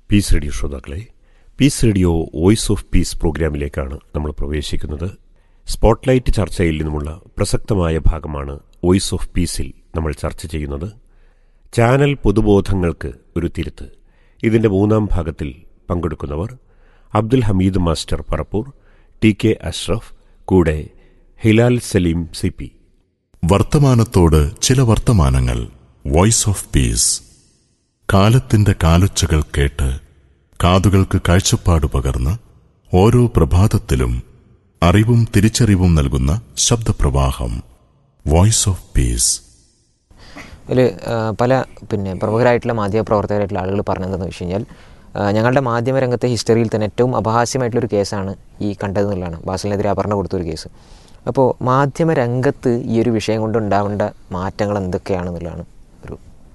Piece radio ശ്രോതാക്കളെ peace radio voice of peace പ്രോഗ്രാമിലേക്കാണ് നമ്മൾ പ്രവേശിക്കുന്നത് സ്പോട്ട്ലൈറ്റ് ചർച്ചയിൽ നിന്നുമുള്ള പ്രസക്തമായ ഭാഗമാണ് വോയിസ് ഓഫ് പീസിൽ നമ്മൾ ചർച്ച ചെയ്യുന്നത് ചാനൽ പൊതുബോധങ്ങൾക്ക് ഒരു തിരുത്ത് ഇതിന്റെ മൂന്നാം ഭാഗത്തിൽ പങ്കെടുക്കുന്നവർ Abdul Hameed master Parappur T K Ashraf കൂടെ ഹിലാൽ സലീം സി പി വർത്തമാനത്തോട് ചില വർത്തമാനങ്ങൾ വോയിസ് ഓഫ് പീസ് കാലത്തിന്റെ കാലൊച്ചകൾ കേട്ട് കാതുകൾക്ക് കാഴ്ചപ്പാട് പകർന്ന് ഓരോ പ്രഭാതത്തിലും അറിവും തിരിച്ചറിവും നൽകുന്ന ശബ്ദപ്രവാഹം വോയിസ് ഓഫ് പീസ് അതിൽ പല പിന്നെ പ്രമുഖരായിട്ടുള്ള മാധ്യമ പ്രവർത്തകരായിട്ടുള്ള ആളുകൾ പറഞ്ഞതെന്ന് വെച്ച് കഴിഞ്ഞാൽ ആ, ഞങ്ങളുടെ മാധ്യമരംഗത്തെ ഹിസ്റ്ററിയിൽ തന്നെ ഏറ്റവും അപഹാസ്യമായിട്ടുള്ളൊരു കേസാണ് ഈ കണ്ടതെന്നുള്ളതാണ് ബാസിലിനെതിരെ അപർണ കൊടുത്തൊരു കേസ് അപ്പോൾ മാധ്യമരംഗത്ത് ഈ ഒരു വിഷയം കൊണ്ട് ഉണ്ടാവേണ്ട മാറ്റങ്ങൾ എന്തൊക്കെയാണെന്നുള്ളതാണ് ഒരു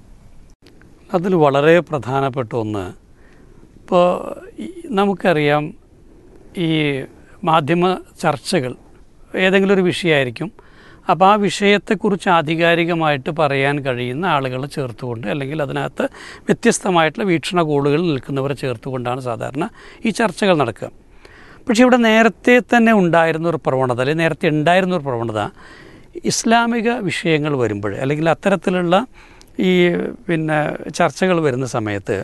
അതിൽ വളരെ പ്രധാനപ്പെട്ട ഒന്ന് ഇപ്പോൾ നമുക്കറിയാം ഈ മാധ്യമ ചർച്ചകൾ ഏതെങ്കിലും ഒരു വിഷയമായിരിക്കും അപ്പോൾ ആ വിഷയത്തെക്കുറിച്ച് ആധികാരികമായിട്ട് പറയാൻ കഴിയുന്ന ആളുകളെ ചേർത്തുകൊണ്ട് അല്ലെങ്കിൽ അതിനകത്ത് വ്യത്യസ്തമായിട്ടുള്ള വീക്ഷണകോളുകൾ നിൽക്കുന്നവരെ ചേർത്തുകൊണ്ടാണ് സാധാരണ ഈ ചർച്ചകൾ നടക്കുക പക്ഷേ ഇവിടെ നേരത്തെ തന്നെ ഉണ്ടായിരുന്ന ഒരു പ്രവണത അല്ലെങ്കിൽ നേരത്തെ ഉണ്ടായിരുന്ന ഒരു പ്രവണത ഇസ്ലാമിക വിഷയങ്ങൾ വരുമ്പോൾ അല്ലെങ്കിൽ അത്തരത്തിലുള്ള ഈ പിന്നെ ചർച്ചകൾ വരുന്ന സമയത്ത്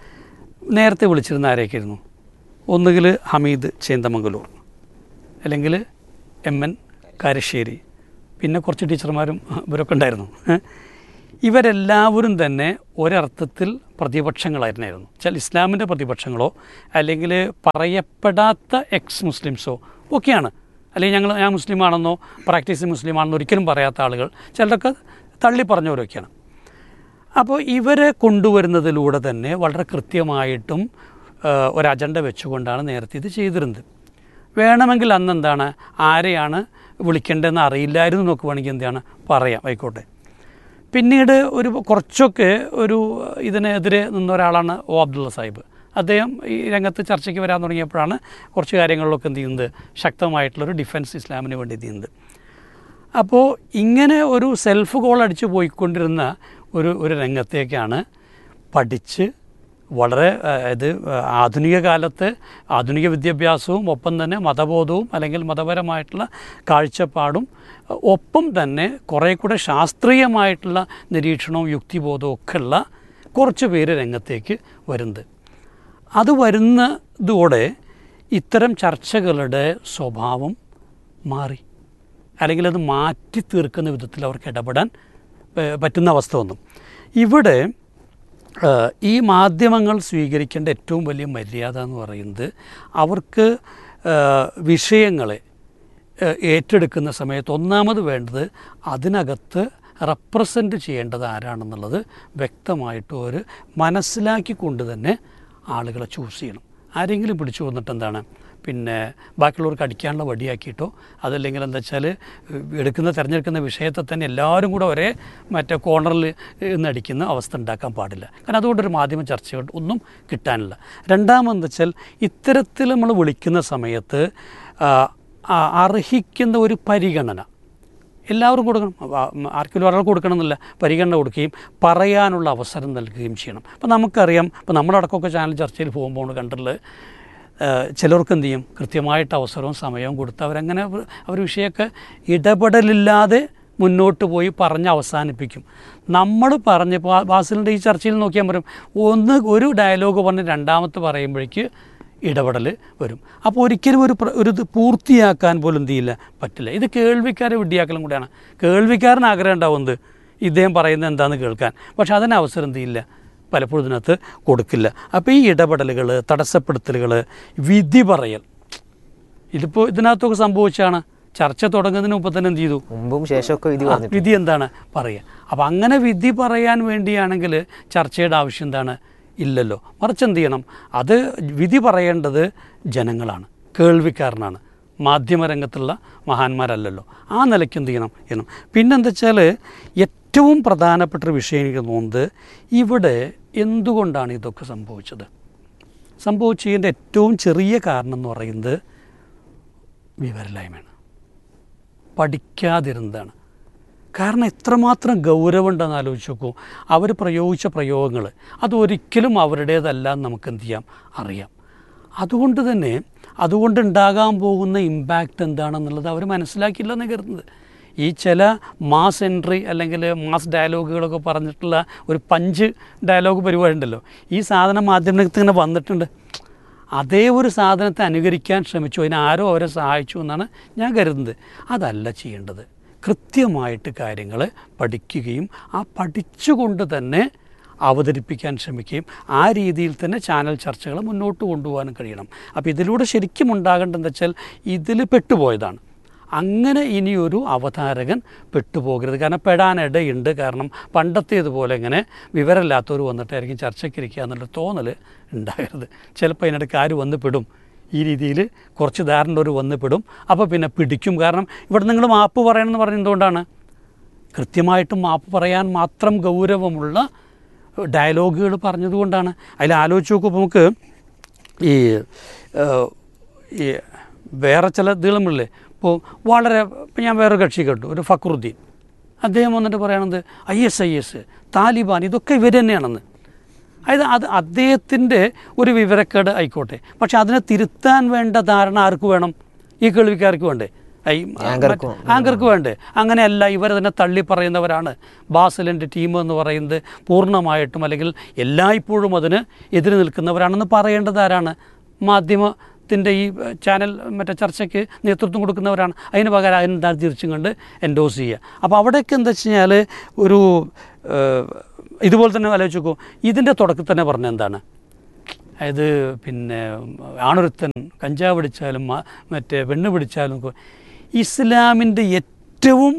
നേരത്തെ വിളിച്ചിരുന്ന ആരൊക്കെയായിരുന്നു ഒന്നുകിൽ ഹമീദ് ചേന്തമംഗലൂർ അല്ലെങ്കിൽ എം എൻ കാരശ്ശേരി പിന്നെ കുറച്ച് ടീച്ചർമാരും ഇവരൊക്കെ ഉണ്ടായിരുന്നു ഏ? ഇവരെല്ലാവരും തന്നെ ഒരർത്ഥത്തിൽ പ്രതിപക്ഷങ്ങളായിരുന്നു ചില ഇസ്ലാമിൻ്റെ പ്രതിപക്ഷങ്ങളോ അല്ലെങ്കിൽ പറയപ്പെടാത്ത എക്സ് മുസ്ലിംസോ ഒക്കെയാണ് അല്ലെങ്കിൽ ഞങ്ങൾ ഞാൻ മുസ്ലിമാണെന്നോ പ്രാക്ടീസ് മുസ്ലിമാണെന്നോ ഒരിക്കലും പറയാത്ത ആളുകൾ ചിലരൊക്കെ തള്ളി പറഞ്ഞവരൊക്കെയാണ് അപ്പോൾ ഇവരെ കൊണ്ടുവരുന്നതിലൂടെ തന്നെ വളരെ കൃത്യമായിട്ടും ആ, ഒരു അജണ്ട വെച്ചുകൊണ്ടാണ് നേരത്തെ ഇത് ചെയ്തിരുന്നത് വേണമെങ്കിൽ അന്ന് എന്താണ് ആരെയാണ് വിളിക്കേണ്ടതെന്ന് അറിയില്ലായിരുന്നു എന്നൊക്കെ വേണമെങ്കിൽ എന്താണ് പറയാം ആയിക്കോട്ടെ പിന്നീട് ഒരു കുറച്ചൊക്കെ ഒരു ഇതിനെതിരെ നിന്ന ഒരാളാണ് ഒ അബ്ദുള്ള സാഹിബ് അദ്ദേഹം ഈ രംഗത്ത് ചർച്ചയ്ക്ക് വരാൻ തുടങ്ങിയപ്പോഴാണ് കുറച്ച് കാര്യങ്ങളിലൊക്കെ എന്ത് ചെയ്യുന്നത് ശക്തമായിട്ടുള്ളൊരു ഡിഫൻസ് ഇസ്ലാമിന് വേണ്ടി എന്ത് ചെയ്യുന്നത് അപ്പോൾ ഇങ്ങനെ ഒരു സെൽഫ് ഗോൾ അടിച്ച് പോയിക്കൊണ്ടിരുന്ന ഒരു ഒരു രംഗത്തേക്കാണ് പഠിച്ച് വളരെ ആ, ഇത് ആ, ആധുനിക കാലത്ത് ആധുനിക വിദ്യാഭ്യാസവും ഒപ്പം തന്നെ മതബോധവും അല്ലെങ്കിൽ മതപരമായിട്ടുള്ള കാഴ്ചപ്പാടും ആ, ഒപ്പം തന്നെ കുറേ കൂടെ ശാസ്ത്രീയമായിട്ടുള്ള നിരീക്ഷണവും യുക്തിബോധവും ഒക്കെ ഉള്ള കുറച്ച് പേര് രംഗത്തേക്ക് വരുന്നത് അത് വരുന്നതോടെ ഇത്തരം ചർച്ചകളുടെ സ്വഭാവം മാറി അല്ലെങ്കിൽ അത് മാറ്റി തീർക്കുന്ന വിധത്തിൽ അവർക്ക് ഇടപെടാൻ ഏഹ്, പറ്റുന്ന അവസ്ഥ വന്നു ഇവിടെ ഏഹ്, ഈ മാധ്യമങ്ങൾ സ്വീകരിക്കേണ്ട ഏറ്റവും വലിയ മര്യാദ എന്ന് പറയുന്നത് അവർക്ക് ഏഹ്, വിഷയങ്ങളെ ഏഹ്, ഏറ്റെടുക്കുന്ന സമയത്ത് ഒന്നാമത് വേണ്ടത് അതിനകത്ത് റെപ്രസെൻ്റ് ചെയ്യേണ്ടത് ആരാണെന്നുള്ളത് വ്യക്തമായിട്ട് ഒരു മനസ്സിലാക്കിക്കൊണ്ട് തന്നെ ആളുകളെ ചൂസ് ചെയ്യണം ആരെങ്കിലും പിടിച്ചു വന്നിട്ട് എന്താണ് പിന്നെ ബാക്കിയുള്ളവർക്ക് അടിക്കാനുള്ള വടിയാക്കിയിട്ടോ അതല്ലെങ്കിൽ എന്താ വെച്ചാൽ എടുക്കുന്ന തിരഞ്ഞെടുക്കുന്ന വിഷയത്തെ തന്നെ എല്ലാവരും കൂടെ ഒരേ മറ്റേ കോർണറിൽ നിന്ന് അടിക്കുന്ന അവസ്ഥ ഉണ്ടാക്കാൻ പാടില്ല കാരണം അതുകൊണ്ടൊരു മാധ്യമ ചർച്ചകൾ ഒന്നും കിട്ടാനില്ല രണ്ടാമെന്ന് വെച്ചാൽ ഇത്തരത്തിൽ നമ്മൾ വിളിക്കുന്ന സമയത്ത് ആ, ആ, അർഹിക്കുന്ന ഒരു പരിഗണന എല്ലാവരും കൊടുക്കണം ആ, ഉം, ആർക്കെങ്കിലും ഒരാൾ കൊടുക്കണം എന്നില്ല പരിഗണന കൊടുക്കുകയും പറയാനുള്ള അവസരം നൽകുകയും ചെയ്യണം അപ്പോൾ നമുക്കറിയാം ഇപ്പോൾ നമ്മളടക്കമൊക്കെ ചാനൽ ചർച്ചയിൽ പോകുമ്പോൾ കണ്ടിട്ടുള്ളത് ഏഹ്, ചിലർക്ക് എന്ത് ചെയ്യും കൃത്യമായിട്ട് അവസരവും സമയവും കൊടുത്ത് അവരങ്ങനെ അവ- അവർ വിഷയമൊക്കെ ഇടപെടലില്ലാതെ മുന്നോട്ട് പോയി പറഞ്ഞ് അവസാനിപ്പിക്കും നമ്മൾ പറഞ്ഞപ്പോൾ ബാസിലിൻ്റെ ഈ ചർച്ചയിൽ നോക്കിയാൽ പറയും ഒന്ന് ഒരു ഡയലോഗ് പറഞ്ഞ് രണ്ടാമത്തെ പറയുമ്പോഴേക്ക് ഇടപെടൽ വരും അപ്പോൾ ഒരിക്കലും ഒരു പ്ര- ഒരു ഇത് പൂർത്തിയാക്കാൻ പോലും എന്ത് ചെയ്യില്ല പറ്റില്ല ഇത് കേൾവിക്കാരെ വിഡ്ഢിയാക്കലും കൂടിയാണ് കേൾവിക്കാരന് ആഗ്രഹം ഉണ്ടാവുന്നത് ഇദ്ദേഹം പറയുന്നത് എന്താണെന്ന് കേൾക്കാൻ പക്ഷെ അതിന് അവസരം എന്ത് ചെയ്യില്ല പലപ്പോഴും ഇതിനകത്ത് കൊടുക്കില്ല അപ്പോൾ ഈ ഇടപെടലുകൾ തടസ്സപ്പെടുത്തലുകൾ വിധി പറയൽ ഇതിപ്പോൾ ഇതിനകത്തൊക്കെ സംഭവിച്ചാണ് ചർച്ച തുടങ്ങുന്നതിന് മുമ്പ് തന്നെ എന്ത് ചെയ്തു മുമ്പും ശേഷമൊക്കെ വിധി ആ, പറഞ്ഞിട്ടുണ്ട് വിധി എന്താണ് പറയുക അപ്പം അങ്ങനെ വിധി പറയാൻ വേണ്ടിയാണെങ്കിൽ ചർച്ചയുടെ ആവശ്യം എന്താണ് ഇല്ലല്ലോ മറിച്ച് എന്ത് ചെയ്യണം അത് വിധി പറയേണ്ടത് ജനങ്ങളാണ് കേൾവിക്കാരനാണ് മാധ്യമരംഗത്തുള്ള മഹാന്മാരല്ലല്ലോ ആ നിലയ്ക്ക് എന്ത് ചെയ്യണം ചെയ്യണം പിന്നെന്താ വെച്ചാൽ ഏറ്റവും പ്രധാനപ്പെട്ട ഒരു വിഷയം എനിക്ക് തോന്നുന്നത് ഇവിടെ എന്തുകൊണ്ടാണ് ഇതൊക്കെ സംഭവിച്ചത് സംഭവിച്ചതിൻ്റെ ഏറ്റവും ചെറിയ കാരണം എന്ന് പറയുന്നത് വിവരമില്ലായ്മയാണ് പഠിക്കാതിരുന്നതാണ് കാരണം എത്രമാത്രം ഗൗരവമുണ്ടെന്ന് ആലോചിച്ച് നോക്കൂ അവർ പ്രയോഗിച്ച പ്രയോഗങ്ങൾ അതൊരിക്കലും അവരുടേതല്ല എന്ന് നമുക്ക് എന്ത് ചെയ്യാം അറിയാം അതുകൊണ്ട് തന്നെ അതുകൊണ്ട് ഉണ്ടാകാൻ പോകുന്ന ഇമ്പാക്റ്റ് എന്താണെന്നുള്ളത് അവർ മനസ്സിലാക്കിയില്ലെന്ന് കരുതുന്നത് ഈ ചില മാസ് എൻട്രി അല്ലെങ്കിൽ മാസ് ഡയലോഗുകളൊക്കെ പറഞ്ഞിട്ടുള്ള ഒരു പഞ്ച് ഡയലോഗ് പരിപാടി ഉണ്ടല്ലോ ഈ സാധനം മാധ്യമത്തിൽ ഇങ്ങനെ വന്നിട്ടുണ്ട് അതേ ഒരു സാധനത്തെ അനുകരിക്കാൻ ശ്രമിച്ചു അതിന് ആരോ അവരെ സഹായിച്ചു എന്നാണ് ഞാൻ കരുതുന്നത് അതല്ല ചെയ്യേണ്ടത് കൃത്യമായിട്ട് കാര്യങ്ങൾ പഠിക്കുകയും ആ പഠിച്ചുകൊണ്ട് തന്നെ അവതരിപ്പിക്കാൻ ശ്രമിക്കുകയും ആ രീതിയിൽ തന്നെ ചാനൽ ചർച്ചകൾ മുന്നോട്ട് കൊണ്ടുപോകാനും കഴിയണം അപ്പോൾ ഇതിലൂടെ ശരിക്കും ഉണ്ടാകേണ്ടതെന്ന് വെച്ചാൽ ഇതിൽ പെട്ടുപോയതാണ് അങ്ങനെ ഇനിയൊരു അവതാരകൻ പെട്ടുപോകരുത് കാരണം പെടാനിടയുണ്ട് കാരണം പണ്ടത്തേതുപോലെ ഇങ്ങനെ വിവരമില്ലാത്തവർ വന്നിട്ടായിരിക്കും ചർച്ചയ്ക്കിരിക്കുക എന്നുള്ള തോന്നൽ ഉണ്ടാകരുത് ചിലപ്പോൾ അതിനിടയ്ക്ക് ആര് വന്ന് പെടും ഈ രീതിയിൽ കുറച്ച് ധാരണ വന്ന് പെടും അപ്പോൾ പിന്നെ പിടിക്കും കാരണം ഇവിടെ നിങ്ങൾ മാപ്പ് പറയണമെന്ന് പറഞ്ഞത് എന്തുകൊണ്ടാണ് കൃത്യമായിട്ട് മാപ്പ് പറയാൻ മാത്രം ഗൗരവമുള്ള ഡയലോഗുകൾ പറഞ്ഞതുകൊണ്ടാണ് അതിൽ ആലോചിച്ച് നോക്കുമ്പോൾ നമുക്ക് ഈ ഏഹ്, ഈ വേറെ ചില ഇതുകളുമില്ലേ ഇപ്പോൾ വളരെ ഇപ്പം ഞാൻ വേറെ കക്ഷി കേട്ടു ഒരു ഫക്രുദ്ദീൻ അദ്ദേഹം വന്നിട്ട് പറയണത് I S I S Taliban ഇതൊക്കെ ഇവർ തന്നെയാണെന്ന് അതായത് അത് അദ്ദേഹത്തിൻ്റെ ഒരു വിവരക്കേട് ആയിക്കോട്ടെ പക്ഷെ അതിനെ തിരുത്താൻ വേണ്ട ധാരണ ആർക്ക് വേണം ഈ കേൾവിക്കാർക്ക് വേണ്ടേ ഈ ആങ്കർക്ക് മറ്റ് ആങ്കർക്ക് വേണ്ടേ അങ്ങനെയല്ല ഇവർ തന്നെ തള്ളി പറയുന്നവരാണ് ബാസലിൻ്റെ ടീം എന്ന് പറയുന്നത് പൂർണ്ണമായിട്ടും അല്ലെങ്കിൽ എല്ലായ്പ്പോഴും അതിന് എതിര് നിൽക്കുന്നവരാണെന്ന് പറയേണ്ടത് ആരാണ് മാധ്യമത്തിൻ്റെ ഈ ഏഹ്, ചാനൽ മറ്റേ ചർച്ചയ്ക്ക് നേതൃത്വം കൊടുക്കുന്നവരാണ് അതിന് പകരം അതിന് തിരിച്ചും കണ്ട് എൻഡോസ് ചെയ്യുക അപ്പോൾ അവിടെയൊക്കെ എന്താ വെച്ച് കഴിഞ്ഞാൽ ഒരു ഏഹ്, ഇതുപോലെ തന്നെ ആലോചിച്ച് നോക്കൂ ഇതിൻ്റെ തുടക്കത്തിൽ തന്നെ പറഞ്ഞ എന്താണ് അതായത് പിന്നെ ആണൊരുത്തൻ കഞ്ചാവ് പിടിച്ചാലും മ- മറ്റേ പെണ്ണ് പിടിച്ചാലും ഒക്കെ ഇസ്ലാമിൻ്റെ ഏറ്റവും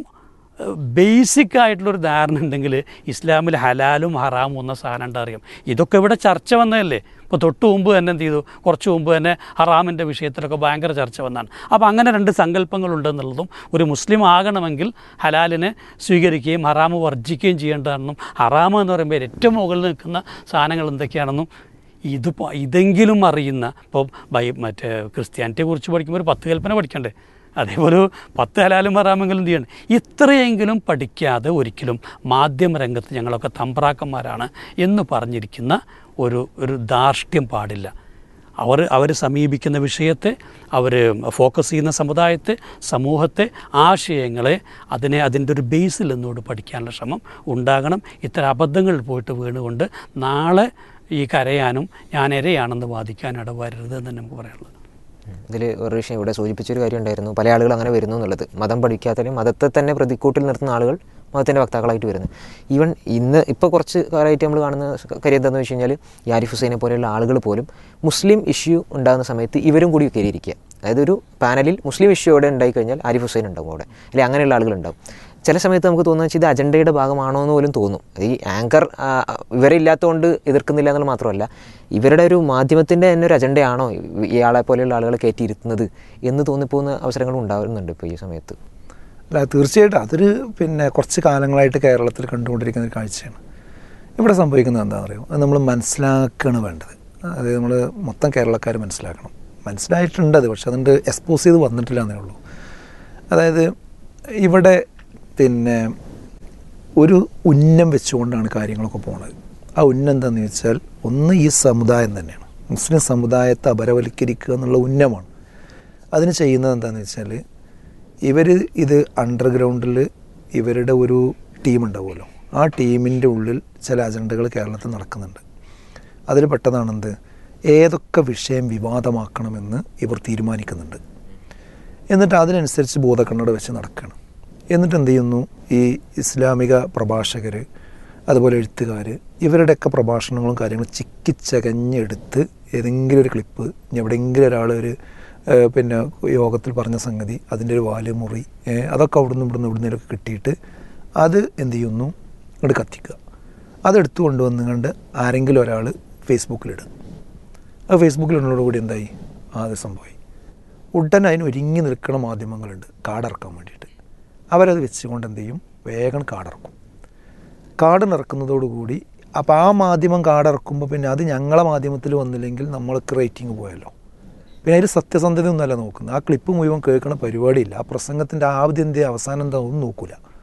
ബേസിക് ആയിട്ടുള്ളൊരു ധാരണ ഉണ്ടെങ്കിൽ ഇസ്ലാമിൽ ഹലാലും ഹറാമും എന്ന സാധനം ഉണ്ട് അറിയാം ഇതൊക്കെ ഇവിടെ ചർച്ച വന്നതല്ലേ ഇപ്പോൾ തൊട്ട് മുമ്പ് തന്നെ എന്ത് ചെയ്തു കുറച്ച് മുമ്പ് തന്നെ ഹറാമിൻ്റെ വിഷയത്തിലൊക്കെ ഭയങ്കര ചർച്ച വന്നാണ് അപ്പോൾ അങ്ങനെ രണ്ട് സങ്കല്പങ്ങളുണ്ടെന്നുള്ളതും ഒരു മുസ്ലിം ആകണമെങ്കിൽ ഹലാലിനെ സ്വീകരിക്കുകയും ഹറാമ് വർജിക്കുകയും ചെയ്യേണ്ടതാണെന്നും ഹറാമ് എന്ന് പറയുമ്പോൾ ഏറ്റവും മുകളിൽ നിൽക്കുന്ന സാധനങ്ങൾ എന്തൊക്കെയാണെന്നും ഇത് പ- ഇതെങ്കിലും അറിയുന്ന ഇപ്പോൾ ബൈ മറ്റേ ക്രിസ്ത്യാനിറ്റിയെ കുറിച്ച് പഠിക്കുമ്പോൾ ഒരു പത്ത് കൽപ്പന പഠിക്കണ്ടേ അതേപോലെ ഒരു പത്ത് ഹലാലും ഹറാമെങ്കിലും എന്ത് ചെയ്യണം ഇത്രയെങ്കിലും പഠിക്കാതെ ഒരിക്കലും മാധ്യമരംഗത്ത് ഞങ്ങളൊക്കെ തമ്പ്രാക്കന്മാരാണ് എന്ന് പറഞ്ഞിരിക്കുന്ന ഒരു ഒരു ധാർഷ്ട്യം പാടില്ല അവർ അവർ സമീപിക്കുന്ന വിഷയത്തെ അവർ ഫോക്കസ് ചെയ്യുന്ന സമുദായത്തെ സമൂഹത്തെ ആശയങ്ങളെ അതിനെ അതിൻ്റെ ഒരു ബേസിൽ നിന്നോട് പഠിക്കാനുള്ള ശ്രമം ഉണ്ടാകണം ഇത്തരം അബദ്ധങ്ങളിൽ പോയിട്ട് വീണുകൊണ്ട് നാളെ ഈ കരയാനും ഞാൻ ഇരയാണെന്ന് വാദിക്കാൻ ഇടവരരുത് എന്ന് തന്നെ നമുക്ക് പറയാനുള്ളത് ഇതിൽ ഒരു വിഷയം ഇവിടെ സൂചിപ്പിച്ചൊരു കാര്യം ഉണ്ടായിരുന്നു പല ആളുകൾ അങ്ങനെ വരുന്നു എന്നുള്ളത് മതം പഠിക്കാത്തവരും മതത്തെ തന്നെ പ്രതിക്കൂട്ടിൽ നിർത്തുന്ന ആളുകൾ മതത്തിൻ്റെ വക്താക്കളായിട്ട് വരുന്നു ഈവൻ ഇന്ന് ഇപ്പോൾ കുറച്ച് കാലമായിട്ട് നമ്മൾ കാണുന്ന കാര്യം എന്താണെന്ന് വെച്ച് കഴിഞ്ഞാൽ ഈ ആരിഫ് ഹുസൈനെ പോലെയുള്ള ആളുകൾ പോലും മുസ്ലിം ഇഷ്യൂ ഉണ്ടാകുന്ന സമയത്ത് ഇവരും കൂടി കയറിയിരിക്കുക അതായത് ഒരു പാനലിൽ മുസ്ലിം ഇഷ്യൂ അവിടെ ഉണ്ടായിക്കഴിഞ്ഞാൽ ആരിഫ് ഹുസൈൻ ഉണ്ടാവും അവിടെ അല്ലെങ്കിൽ അങ്ങനെയുള്ള ആളുകൾ ഉണ്ടാവും ചില സമയത്ത് നമുക്ക് തോന്നുന്നത് വെച്ചാൽ ഇത് അജണ്ടയുടെ ഭാഗമാണോ എന്ന് പോലും തോന്നും ഈ ആങ്കർ ആ, ഇവരെ ഇല്ലാത്തതുകൊണ്ട് എതിർക്കുന്നില്ല എന്നുള്ളത് മാത്രമല്ല ഇവരുടെ ഒരു മാധ്യമത്തിൻ്റെ തന്നെ ഒരു അജണ്ടയാണോ ഇ- ഇയാളെ പോലെയുള്ള ആളുകളെ കയറ്റിയിരുത്തുന്നത് എന്ന് തോന്നിപ്പോകുന്ന അവസരങ്ങളും ഉണ്ടാകുന്നുണ്ട് ഇപ്പോൾ ഈ സമയത്ത് അല്ല തീർച്ചയായിട്ടും അതൊരു പിന്നെ കുറച്ച് കാലങ്ങളായിട്ട് കേരളത്തിൽ കണ്ടുകൊണ്ടിരിക്കുന്ന ഒരു കാഴ്ചയാണ് ഇവിടെ സംഭവിക്കുന്നത് എന്താണെന്ന് അറിയോ അത് നമ്മൾ മനസ്സിലാക്കുകയാണ് വേണ്ടത് അത് നമ്മൾ മൊത്തം കേരളക്കാർ മനസ്സിലാക്കണം മനസ്സിലായിട്ടുണ്ട് അത് പക്ഷെ അതുകൊണ്ട് എക്സ്പോസ് ചെയ്ത് വന്നിട്ടില്ല എന്നേ ഉള്ളൂ അതായത് ഇവിടെ പിന്നെ ഒരു ഉന്നം വെച്ചുകൊണ്ടാണ് കാര്യങ്ങളൊക്കെ പോണത് ആ ഉന്നം എന്താണെന്ന് ചോദിച്ചാൽ ഒന്ന് ഈ സമുദായം തന്നെയാണ് മുസ്ലിം സമുദായത്തെ അപരവൽക്കരിക്കുക എന്നുള്ള ഉന്നമാണ് അതിന് ചെയ്യുന്നത് എന്താണെന്ന് വെച്ചാൽ ഇവർ ഇത് അണ്ടർഗ്രൗണ്ടിൽ ഇവരുടെ ഒരു ടീം ഉണ്ടാവുമല്ലോ ആ ടീമിൻ്റെ ഉള്ളിൽ ചില അജണ്ടകൾ കേരളത്തിൽ നടക്കുന്നുണ്ട് അതിൽ പെട്ടതാണെന്ത് ഏതൊക്കെ വിഷയം വിവാദമാക്കണമെന്ന് ഇവർ തീരുമാനിക്കുന്നുണ്ട് എന്നിട്ട് അതിനനുസരിച്ച് ബോധക്കണ്ണട വെച്ച് നടക്കുകയാണ് എന്നിട്ട് എന്ത് ചെയ്യുന്നു ഈ ഇസ്ലാമിക പ്രഭാഷകർ അതുപോലെ എഴുത്തുകാർ ഇവരുടെയൊക്കെ പ്രഭാഷണങ്ങളും കാര്യങ്ങളും ചിക്കിച്ചകഞ്ഞെടുത്ത് ഏതെങ്കിലും ഒരു ക്ലിപ്പ് ഇനി എവിടെയെങ്കിലും ഒരാൾ ഒരു ഏഹ്, പിന്നെ യോഗത്തിൽ പറഞ്ഞ സംഗതി അതിൻ്റെ ഒരു വാല് മുറി ഏഹ്, അതൊക്കെ അവിടുന്ന് ഇവിടുന്ന് ഇവിടുന്നേലൊക്കെ കിട്ടിയിട്ട് അത് എന്ത് ചെയ്യുന്നു ഇങ്ങോട്ട് കത്തിക്കുക അതെടുത്തു കൊണ്ടുവന്ന് കണ്ട് ആരെങ്കിലും ഒരാൾ ഫേസ്ബുക്കിലിടുക അത് ഫേസ്ബുക്കിലിടുന്നതോടുകൂടി എന്തായി ആ അത് സംഭവമായി ഉടനെ അതിന് ഒരുങ്ങി നിൽക്കുന്ന മാധ്യമങ്ങളുണ്ട് കാടിറക്കാൻ വേണ്ടിയിട്ട് അവരത് വെച്ചുകൊണ്ട് എന്ത് ചെയ്യും വേഗം കാടിറക്കും കാർഡ് ഇറക്കുന്നതോടുകൂടി അപ്പോൾ ആ മാധ്യമം കാർഡ് ഇറക്കുമ്പോൾ പിന്നെ അത് ഞങ്ങളെ മാധ്യമത്തിൽ വന്നില്ലെങ്കിൽ നമ്മൾക്ക് റേറ്റിംഗ് പോയല്ലോ പിന്നെ അതിൽ സത്യസന്ധത ഒന്നുമല്ല നോക്കുന്നത് ആ ക്ലിപ്പ് മുഴുവൻ കേൾക്കുന്ന പരിപാടിയില്ല ആ പ്രസംഗത്തിൻ്റെ ആദ്യം എന്ത് അവസാനം എന്താ ഒന്നും നോക്കൂല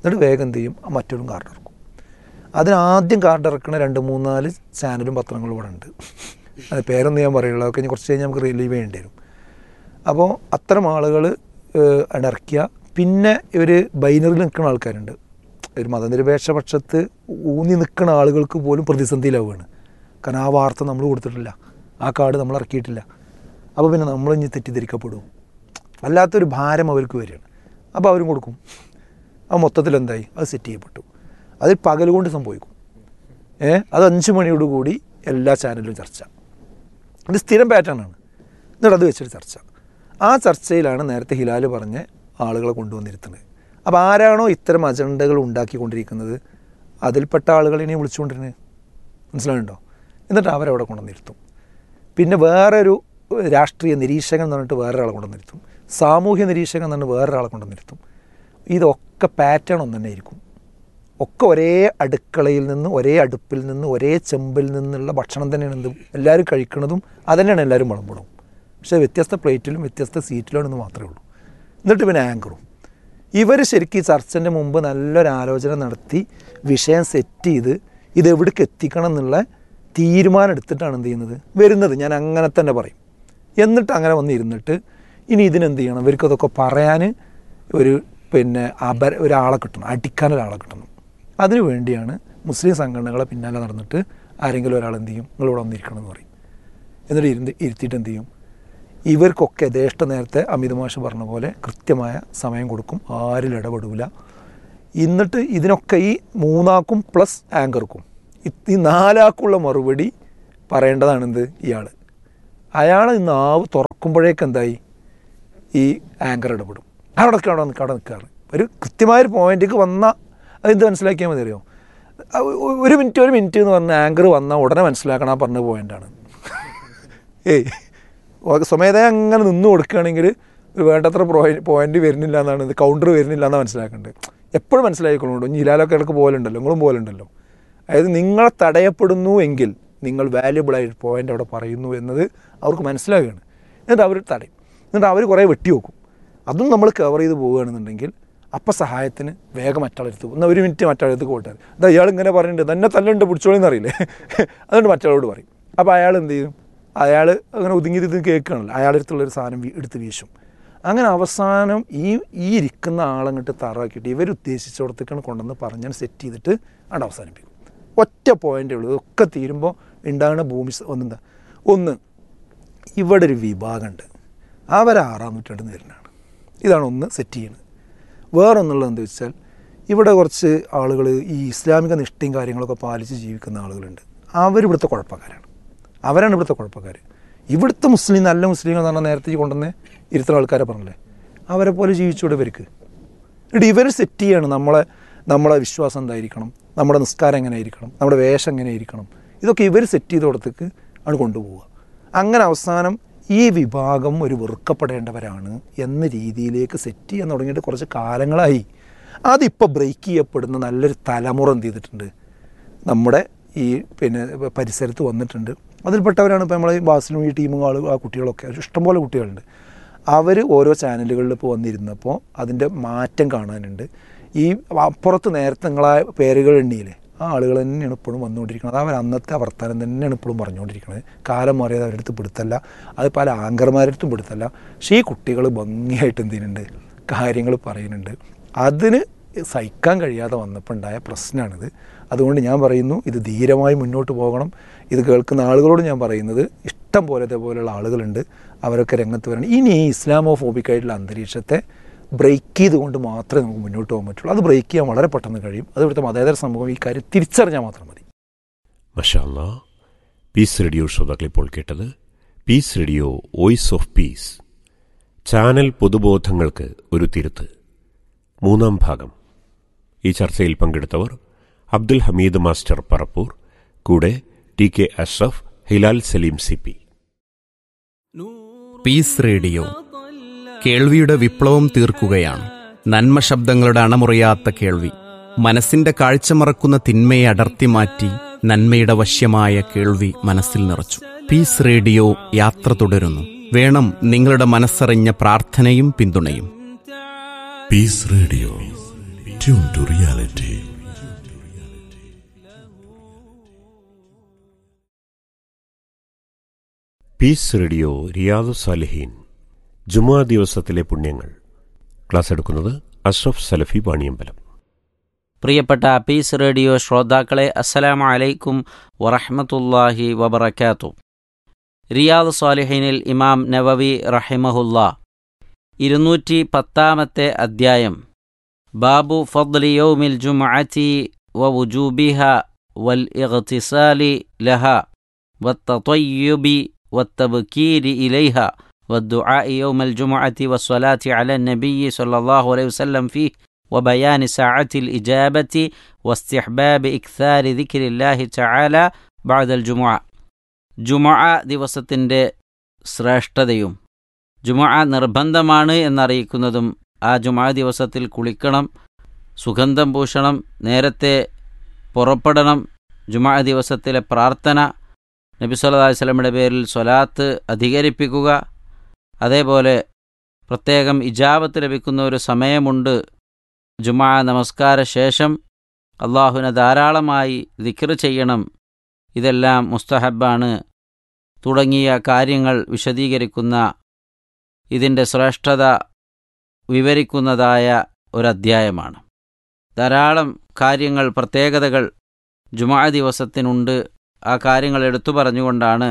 എന്നിട്ട് വേഗം എന്ത് ചെയ്യും ആ മറ്റൊരു കാർഡ് ഇറക്കും അതിനാദ്യം കാർഡ് ഇറക്കണ രണ്ട് മൂന്നാല് ചാനലും പത്രങ്ങളും ഇവിടെ ഉണ്ട് അത് പേരൊന്നും ഞാൻ പറയുള്ളൂ അതൊക്കെ ഇനി കുറച്ച് കഴിഞ്ഞാൽ നമുക്ക് റിലീവ് ചെയ്യേണ്ടി വരും അപ്പോൾ അത്തരം ആളുകൾ ഇറക്കിയ പിന്നെ ഇവർ ബൈനറിൽ നിൽക്കുന്ന ആൾക്കാരുണ്ട് ഒരു മതനിരപേക്ഷ പക്ഷത്ത് ഊന്നി നിൽക്കുന്ന ആളുകൾക്ക് പോലും പ്രതിസന്ധിയിലാവുകയാണ് കാരണം ആ വാർത്ത നമ്മൾ കൊടുത്തിട്ടില്ല ആ കാർഡ് നമ്മൾ ഇറക്കിയിട്ടില്ല അപ്പോൾ പിന്നെ നമ്മൾ ഇനി തെറ്റിദ്ധരിക്കപ്പെടും വല്ലാത്തൊരു ഭാരം അവർക്ക് വരികയാണ് അപ്പോൾ അവരും കൊടുക്കും ആ മൊത്തത്തിൽ എന്തായി അത് സെറ്റ് ചെയ്യപ്പെട്ടു അത് പകൽ കൊണ്ട് സംഭവിക്കും ഏ അത് അഞ്ച് മണിയോട് കൂടി എല്ലാ ചാനലിലും ചർച്ച ഇത് സ്ഥിരം പാറ്റേൺ ആണ് എന്നിട്ട് അത് വെച്ചിട്ട് ചർച്ച ആ ചർച്ചയിലാണ് നേരത്തെ ഹിലാൽ പറഞ്ഞ ആളുകളെ കൊണ്ടുവന്നിരുത്തുന്നത് അപ്പോൾ ആരാണോ ഇത്തരം അജണ്ടകൾ ഉണ്ടാക്കിക്കൊണ്ടിരിക്കുന്നത് അതിൽപ്പെട്ട ആളുകളെ ഇനി വിളിച്ചുകൊണ്ടിരുന്നത് മനസ്സിലാവുന്നുണ്ടോ എന്നിട്ട് അവരവിടെ കൊണ്ടുവന്നിരുത്തും പിന്നെ വേറൊരു രാഷ്ട്രീയ നിരീക്ഷകൻ എന്ന് പറഞ്ഞിട്ട് വേറൊരാളെ കൊണ്ടുവന്നിരുത്തും സാമൂഹ്യ നിരീക്ഷകൻ എന്ന് പറഞ്ഞിട്ട് വേറൊരാളെ കൊണ്ടുവന്നിരുത്തും ഇതൊക്കെ പാറ്റേൺ ഒന്ന് തന്നെ ആയിരിക്കും ഒക്കെ ഒരേ അടുക്കളയിൽ നിന്ന് ഒരേ അടുപ്പിൽ നിന്ന് ഒരേ ചെമ്പിൽ നിന്നുള്ള ഭക്ഷണം തന്നെയാണ് എന്തും എല്ലാവരും കഴിക്കുന്നതും അതന്നെയാണ് എല്ലാവരും വിളമ്പണം പക്ഷേ വ്യത്യസ്ത പ്ലേറ്റിലും വ്യത്യസ്ത സീറ്റിലും മാത്രമേ ഉള്ളൂ എന്നിട്ട് പിന്നെ ആങ്കറും ഇവർ ശരിക്കും ഈ ചർച്ചൻ്റെ മുമ്പ് നല്ലൊരു ആലോചന നടത്തി വിഷയം സെറ്റ് ചെയ്ത് ഇത് എവിടേക്ക് എത്തിക്കണം എന്നുള്ള തീരുമാനം എടുത്തിട്ടാണ് എന്ത് ചെയ്യുന്നത് വരുന്നത് ഞാൻ അങ്ങനെ തന്നെ പറയും എന്നിട്ട് അങ്ങനെ വന്നിരുന്നിട്ട് ഇനി ഇതിനെന്ത് ചെയ്യണം ഇവർക്കതൊക്കെ പറയാൻ ഒരു പിന്നെ അപര ഒരാളെ കിട്ടണം അടിക്കാൻ ഒരാളെ കിട്ടണം അതിനു വേണ്ടിയാണ് മുസ്ലിം സംഘടനകളെ പിന്നാലെ നടന്നിട്ട് ആരെങ്കിലും ഒരാൾ എന്ത് ചെയ്യും നിങ്ങളിവിടെ വന്നിരിക്കണം എന്ന് പറയും എന്നിട്ട് ഇരുന്ന് ഇരുത്തിയിട്ട് എന്ത് ചെയ്യും ഇവർക്കൊക്കെ ദേഷ്ട നേരത്തെ അമിത് മാഷ് പറഞ്ഞ പോലെ കൃത്യമായ സമയം കൊടുക്കും ആരിൽ ഇടപെടില്ല എന്നിട്ട് ഇതിനൊക്കെ ഈ മൂന്നാക്കും പ്ലസ് ആങ്കർക്കും ഈ നാലാക്കുള്ള മറുപടി പറയേണ്ടതാണ് എന്ത് ഇയാൾ അയാൾ ഈ നാവ് തുറക്കുമ്പോഴേക്ക് എന്തായി ഈ ആങ്കർ ഇടപെടും അവിടെ നിൽക്കുക അവിടെ നിൽക്കുക അവിടെ നിൽക്കാറ് ഒരു കൃത്യമായൊരു പോയിന്റിലേക്ക് വന്ന അതെന്ത് മനസ്സിലാക്കിയാൽ മതി അറിയോ ഒരു മിനിറ്റ് ഒരു മിനിറ്റ് എന്ന് പറഞ്ഞ ആങ്കർ വന്നാൽ ഉടനെ മനസ്സിലാക്കണം ആ പറഞ്ഞ പോയിന്റാണ് ഏയ് സ്വമേധയ അങ്ങനെ നിന്ന് കൊടുക്കുകയാണെങ്കിൽ ഒരു വേണ്ടത്ര പോയിന്റ് വരുന്നില്ല എന്നാണ് ഇത് കൗണ്ടർ വരുന്നില്ല എന്നാണ് മനസ്സിലാക്കേണ്ടത് എപ്പോഴും മനസ്സിലാക്കിക്കൊള്ളുണ്ടോ ഇനി ഇലാലൊക്കെ ഇടയ്ക്ക് പോലുണ്ടല്ലോ നിങ്ങളും പോലുണ്ടല്ലോ അതായത് നിങ്ങളെ തടയപ്പെടുന്നു എങ്കിൽ നിങ്ങൾ വാല്യബിൾ ആയിട്ട് പോയിന്റ് അവിടെ പറയുന്നു എന്നത് അവർക്ക് മനസ്സിലാവുകയാണ് എന്നിട്ട് അവർ തടയും എന്നിട്ട് അവർ കുറേ വെട്ടി വെക്കും അതും നമ്മൾ കവർ ചെയ്ത് പോവുകയാണെന്നുണ്ടെങ്കിൽ അപ്പം സഹായത്തിന് വേഗം മറ്റാളെടുത്ത് എന്നാൽ ഒരു മിനിറ്റ് മറ്റാളെടുത്ത് പോയിട്ടാൽ എന്താ ഇയാൾ ഇങ്ങനെ പറഞ്ഞിട്ടുണ്ട് തന്നെ തല്ലുണ്ട് പിടിച്ചോളിന്ന് അറിയില്ലേ അതുകൊണ്ട് മറ്റാളോട് പറയും അപ്പോൾ അയാൾ എന്ത് ചെയ്യും അയാൾ അങ്ങനെ ഒതുങ്ങി ഇത് കേൾക്കുകയാണല്ലോ അയാളടുത്തുള്ളൊരു സാധനം എടുത്ത് വീശും അങ്ങനെ അവസാനം ഈ ഈ ഇരിക്കുന്ന ആളങ്ങോട്ട് തറാക്കിയിട്ട് ഇവർ ഉദ്ദേശിച്ചിടത്തേക്കാണ് കൊണ്ടുവന്ന് പറഞ്ഞാൽ സെറ്റ് ചെയ്തിട്ട് അവിടെ അവസാനിപ്പിക്കും ഒറ്റ പോയിൻ്റേ ഉള്ളൂ ഇതൊക്കെ തീരുമ്പോൾ ഉണ്ടാകുന്ന ഭൂമി ഒന്നെന്താ ഒന്ന് ഇവിടെ ഒരു വിഭാഗമുണ്ട് അവർ ആറാം നൂറ്റാണ്ടിൽ നിന്ന് വരുന്നതാണ് ഇതാണ് ഒന്ന് സെറ്റ് ചെയ്യുന്നത് വേറൊന്നുള്ളത് എന്താ വെച്ചാൽ ഇവിടെ കുറച്ച് ആളുകൾ ഈ ഇസ്ലാമിക നിഷ്ഠയും കാര്യങ്ങളൊക്കെ പാലിച്ച് ജീവിക്കുന്ന ആളുകളുണ്ട് അവരിവിടുത്തെ കുഴപ്പക്കാരാണ് അവരാണ് ഇവിടുത്തെ കുഴപ്പക്കാർ ഇവിടുത്തെ മുസ്ലിം നല്ല മുസ്ലിങ്ങൾ എന്ന് പറഞ്ഞാൽ നേരത്തെ കൊണ്ടുവന്ന് ഇരുത്തുന്ന ആൾക്കാരെ പറഞ്ഞില്ലേ അവരെ പോലെ ജീവിച്ചുകൂടെ ഇവർക്ക് എന്നിട്ട് ഇവർ സെറ്റ് ചെയ്യാണ് നമ്മളെ നമ്മളെ വിശ്വാസം എന്തായിരിക്കണം നമ്മുടെ നിസ്കാരം എങ്ങനെ ആയിരിക്കണം നമ്മുടെ വേഷം എങ്ങനെ ആയിരിക്കണം ഇതൊക്കെ ഇവർ സെറ്റ് ചെയ്ത് കൊടുത്തേക്ക് ആണ് കൊണ്ടുപോവുക അങ്ങനെ അവസാനം ഈ വിഭാഗം ഒരു വെറുക്കപ്പെടേണ്ടവരാണ് എന്ന രീതിയിലേക്ക് സെറ്റ് ചെയ്യാൻ തുടങ്ങിയിട്ട് കുറച്ച് കാലങ്ങളായി അതിപ്പോൾ ബ്രേക്ക് ചെയ്യപ്പെടുന്ന നല്ലൊരു തലമുറ എന്ത് ചെയ്തിട്ടുണ്ട് നമ്മുടെ ഈ പിന്നെ പരിസരത്ത് വന്നിട്ടുണ്ട് അതിൽപ്പെട്ടവരാണ് ഇപ്പോൾ നമ്മളെ ബാസിലും ഈ ടീമും ആൾ ആ കുട്ടികളൊക്കെ ഇഷ്ടംപോലെ കുട്ടികളുണ്ട് അവർ ഓരോ ചാനലുകളിൽ ഇപ്പോൾ വന്നിരുന്നപ്പോൾ അതിൻ്റെ മാറ്റം കാണാനുണ്ട് ഈ അപ്പുറത്ത് നേരത്തെ നിങ്ങളെ പേരുകൾ എണ്ണിയില്ലേ ആ ആളുകൾ തന്നെയാണ് ഇപ്പോഴും വന്നുകൊണ്ടിരിക്കുന്നത് അവർ അന്നത്തെ വർത്തമാനം തന്നെയാണ് ഇപ്പോഴും പറഞ്ഞുകൊണ്ടിരിക്കുന്നത് കാലം മാറിയത് അവരുടെ അടുത്ത് പിടുത്തല്ല അത് പല ആങ്കർമാരുടെ അടുത്തും പിടുത്തല്ല പക്ഷേ ഈ കുട്ടികൾ ഭംഗിയായിട്ട് എന്ത് ചെയ്യുന്നുണ്ട് കാര്യങ്ങൾ പറയുന്നുണ്ട് അതിന് സഹിക്കാൻ കഴിയാതെ വന്നപ്പോൾ ഉണ്ടായ പ്രശ്നമാണിത് അതുകൊണ്ട് ഞാൻ പറയുന്നു ഇത് ധീരമായി മുന്നോട്ട് പോകണം ഇത് കേൾക്കുന്ന ആളുകളോട് ഞാൻ പറയുന്നത് ഇഷ്ടം പോലെ ഇതേപോലെയുള്ള ആളുകളുണ്ട് അവരൊക്കെ രംഗത്ത് വരണം ഇനി ഈ ഇസ്ലാമോഫോബിക്കായിട്ടുള്ള അന്തരീക്ഷത്തെ ബ്രേക്ക് ചെയ്തുകൊണ്ട് മാത്രമേ നമുക്ക് മുന്നോട്ട് പോകാൻ പറ്റുള്ളൂ അത് ബ്രേക്ക് ചെയ്യാൻ വളരെ പെട്ടെന്ന് കഴിയും അത് ഇവിടുത്തെ മതേതര സമൂഹം ഈ കാര്യം തിരിച്ചറിഞ്ഞാൽ മാത്രം മതി മഷാല്ല പീസ് റേഡിയോ ശ്രോതാക്കൾ ഇപ്പോൾ കേട്ടത് peace radio voice of peace channel പൊതുബോധങ്ങൾക്ക് ഒരു തിരുത്ത് മൂന്നാം ഭാഗം ഈ ചർച്ചയിൽ പങ്കെടുത്തവർ അബ്ദുൽ ഹമീദ് മാസ്റ്റർ പറപ്പൂർ കൂടെ T K Ashraf Hilal Saleem C P peace radio കേൾവിയുടെ വിപ്ലവം തീർക്കുകയാണ് നന്മ ശബ്ദങ്ങളുടെ അണമുറിയാത്ത കേൾവി മനസ്സിന്റെ കാഴ്ച മറക്കുന്ന തിന്മയെ അടർത്തി മാറ്റി നന്മയുടെ വശ്യമായ കേൾവി മനസ്സിൽ നിറച്ചു പീസ് റേഡിയോ യാത്ര തുടരുന്നു വേണം നിങ്ങളുടെ മനസ്സറിഞ്ഞ പ്രാർത്ഥനയും പിന്തുണയും peace radio tune to reality peace radio റിയാദു സാലിഹീൻ ജുമാ ദിവസത്തിലെ പുണ്യങ്ങൾ ക്ലാസ് എടുക്കുന്നത് അഷ്റഫ് സലഫി പാണിയമ്പലം പ്രിയപ്പെട്ട പീസ് റേഡിയോ ശ്രോതാക്കളെ അസ്സലാമു അലൈക്കും വറഹ്മത്തുള്ളാഹി വബറകാത്തു റിയാദ് സ്വാലിഹീനിൽ ഇമാം നവവി റഹിമഹുല്ല ഇരുന്നൂറ്റി പത്താമത്തെ അദ്ധ്യായം ബാബു ഫദ്ലി യൗമിൽ ജുമഅത്തി വ വുജൂബിഹ വൽ ഇഗ്തിസാലി ലഹ വത്തطയ്യുബി والتبكير إليها والدعاء يوم الجمعة والصلاة على النبي صلى الله عليه وسلم فيه وبيان ساعة الإجابة واستحباب إكثار ذكر الله تعالى بعد الجمعة جمعة ദിവസത്തിൻ്റെ ശ്രേഷ്ഠതയും ജുമഅ നിർബന്ധമാണ് എന്നറിയിക്കുന്നതും ആ ജുമഅ ദിവസത്തിൽ കുളിക്കണം സുഗന്ധം പൂശണം നേരത്തെ പുറപ്പെടണം ജുമഅ ദിവസത്തിലെ പ്രാർത്ഥന നബി സല്ലല്ലാഹു അലൈഹി വസല്ലമയുടെ പേരിൽ സ്വലാത്ത് അധികരിപ്പിക്കുക അതേപോലെ പ്രത്യേകം ഇജാബത്ത് ലഭിക്കുന്ന ഒരു സമയമുണ്ട് ജുമാ നമസ്കാര ശേഷം അള്ളാഹുവിനെ ധാരാളമായി ദിക്ർ ചെയ്യണം ഇതെല്ലാം മുസ്തഹബാണ് തുടങ്ങിയ കാര്യങ്ങൾ വിശദീകരിക്കുന്ന ഇതിൻ്റെ ശ്രേഷ്ഠത വിവരിക്കുന്നതായ ഒരധ്യായമാണ് ധാരാളം കാര്യങ്ങൾ പ്രത്യേകതകൾ ജുമാ ദിവസത്തിനുണ്ട് ആ കാര്യങ്ങൾ എടുത്തു പറഞ്ഞുകൊണ്ടാണ്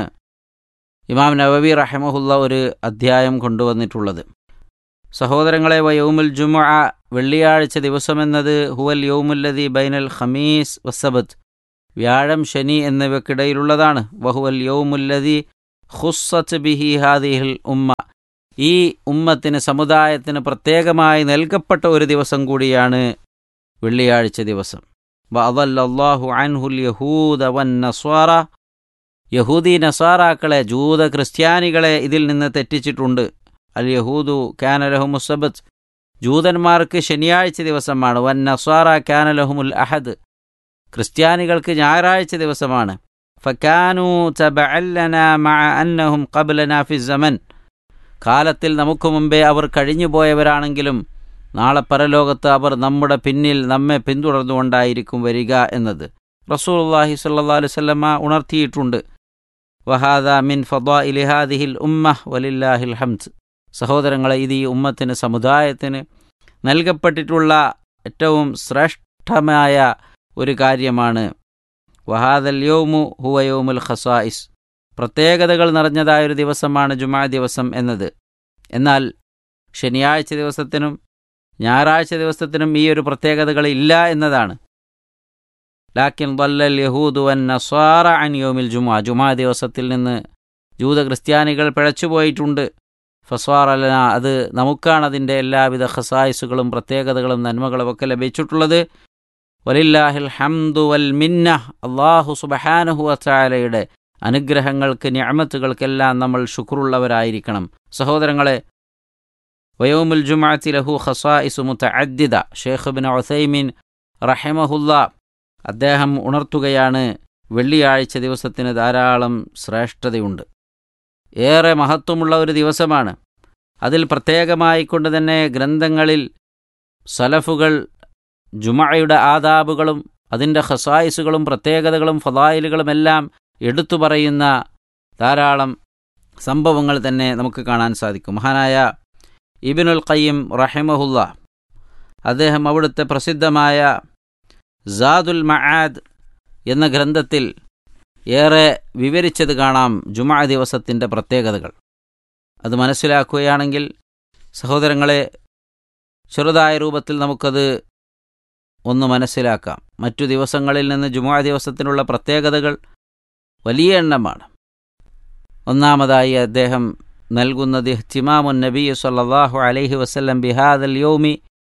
ഇമാം നവവി റഹമഹുല്ല ഒരു അധ്യായം കൊണ്ടുവന്നിട്ടുള്ളത് സഹോദരങ്ങളെ വയൗമുൽ ജുമുഅ വെള്ളിയാഴ്ച ദിവസമെന്നത് ഹുവൽ യൗമുല്ലതി ബൈനൽ ഖമീസ് വസബത്ത് വ്യാഴം ശനി എന്നിവയ്ക്കിടയിലുള്ളതാണ് വഹുവൽ യൗമുല്ലതി ഖുസ്സത്ത് ബിഹി ഹാദിഹിൽ ഉമ്മ ഈ ഉമ്മത്തിന് സമുദായത്തിന് പ്രത്യേകമായി നൽകപ്പെട്ട ഒരു ദിവസം കൂടിയാണ് വെള്ളിയാഴ്ച ദിവസം വഅദല്ലല്ലാഹു അൻഹുൽ യഹൂദ വൻ നസ്വാറ യഹൂദി നസാറാക്കളെ ജൂത ക്രിസ്ത്യാനികളെ ഇതിൽ നിന്ന് തെറ്റിച്ചിട്ടുണ്ട് അൽ യഹൂദു കാനലഹു മുസബത്ത് ജൂതന്മാർക്ക് ശനിയാഴ്ച ദിവസമാണ് വൻ നസ്വാറ കാനലഹുമുൽ അഹദ് ക്രിസ്ത്യാനികൾക്ക് ഞായറാഴ്ച ദിവസമാണ് ഫക്കാനു തബഅല്ലന മഅ അന്നഹും ഖബ്ലന ഫി സമൻ കാലത്തിൽ നമുക്ക് മുമ്പേ അവർ കഴിഞ്ഞുപോയവരാണെങ്കിലും നാളെ പരലോകത്ത് അവർ നമ്മുടെ പിന്നിൽ നമ്മെ പിന്തുടർന്നുകൊണ്ടായിരിക്കും വരിക എന്നത് റസൂലുള്ളാഹി സ്വല്ലല്ലാഹു അലൈഹി വസല്ലമ ഉണർത്തിയിട്ടുണ്ട് വഹാദ മിൻ ഫദാ ഇലിഹാദിഹിൽ ഉമ്മ വലില്ലാഹിൽ ഹംദ് സഹോദരങ്ങളെ ഇത് ഈ ഉമ്മത്തിന് സമുദായത്തിന് നൽകപ്പെട്ടിട്ടുള്ള ഏറ്റവും ശ്രേഷ്ഠമായ ഒരു കാര്യമാണ് വഹാദൽ യോമു ഹുവ യോമുൽ ഖസായിസ് പ്രത്യേകതകൾ നിറഞ്ഞതായ ഒരു ദിവസമാണ് ജുമാ ദിവസം എന്നത് എന്നാൽ ശനിയാഴ്ച ദിവസത്തിനും ഞായറാഴ്ച ദിവസത്തിനും ഈ ഒരു പ്രത്യേകതകൾ ഇല്ല എന്നതാണ് ലാക്കിൻ ദല്ലൽ യഹൂദു വൻ നസ്വാറ അൻ യോമിൽ ജുമാ ജുമാ ദിവസത്തിൽ നിന്ന് ജൂത ക്രിസ്ത്യാനികൾ പിഴച്ചുപോയിട്ടുണ്ട് ഫസ്വാറലന അത് നമുക്കാണ് അതിൻ്റെ എല്ലാവിധ ഖസായിസുകളും പ്രത്യേകതകളും നന്മകളും ഒക്കെ ലഭിച്ചിട്ടുള്ളത് വലില്ലാഹിൽ ഹംദു വൽ മിന്ന അള്ളാഹു സുബഹാനഹു അച്ചാലയുടെ അനുഗ്രഹങ്ങൾക്ക് ഞാമത്തുകൾക്കെല്ലാം നമ്മൾ ശുക്രുള്ളവരായിരിക്കണം സഹോദരങ്ങളെ വയോമുൽ ജുമാഅത്തി ലഹു ഖസായിസു മുതഅദ്ദിദ ഷേഖ് ബിൻ ഉസൈമിൻ റഹിമഹുല്ല അദ്ദേഹം ഉണർത്തുകയാണ് വെള്ളിയാഴ്ച ദിവസത്തിന് ധാരാളം ശ്രേഷ്ഠതയുണ്ട് ഏറെ മഹത്വമുള്ള ഒരു ദിവസമാണ് അതിൽ പ്രത്യേകമായി കൊണ്ട് തന്നെ ഗ്രന്ഥങ്ങളിൽ സലഫുകൾ ജുമയുടെ ആദാബുകളും അതിൻ്റെ ഖസായിസുകളും പ്രത്യേകതകളും ഫലായിലുകളുമെല്ലാം എടുത്തു പറയുന്ന ധാരാളം സംഭവങ്ങൾ തന്നെ നമുക്ക് കാണാൻ സാധിക്കും മഹാനായ ഇബിനുൽ ഖയ്യം റഹിമഹുല്ല അദ്ദേഹം അവിടുത്തെ പ്രസിദ്ധമായ സാദുൽ മആദ് എന്ന ഗ്രന്ഥത്തിൽ ഏറെ വിവരിച്ചത് കാണാം ജുമാ ദിവസത്തിൻ്റെ പ്രത്യേകതകൾ അത് മനസ്സിലാക്കുകയാണെങ്കിൽ സഹോദരങ്ങളെ ചെറുതായ രൂപത്തിൽ നമുക്കത് ഒന്ന് മനസ്സിലാക്കാം മറ്റു ദിവസങ്ങളിൽ നിന്ന് ജുമാ ദിവസത്തിനുള്ള പ്രത്യേകതകൾ വലിയ എണ്ണമാണ് ഒന്നാമതായി അദ്ദേഹം നൽകുന്നത് ഇഹ്തിമാമുൻ നബി സല്ലല്ലാഹു അലൈഹി വസല്ലം ബിഹാദൽ യൗമി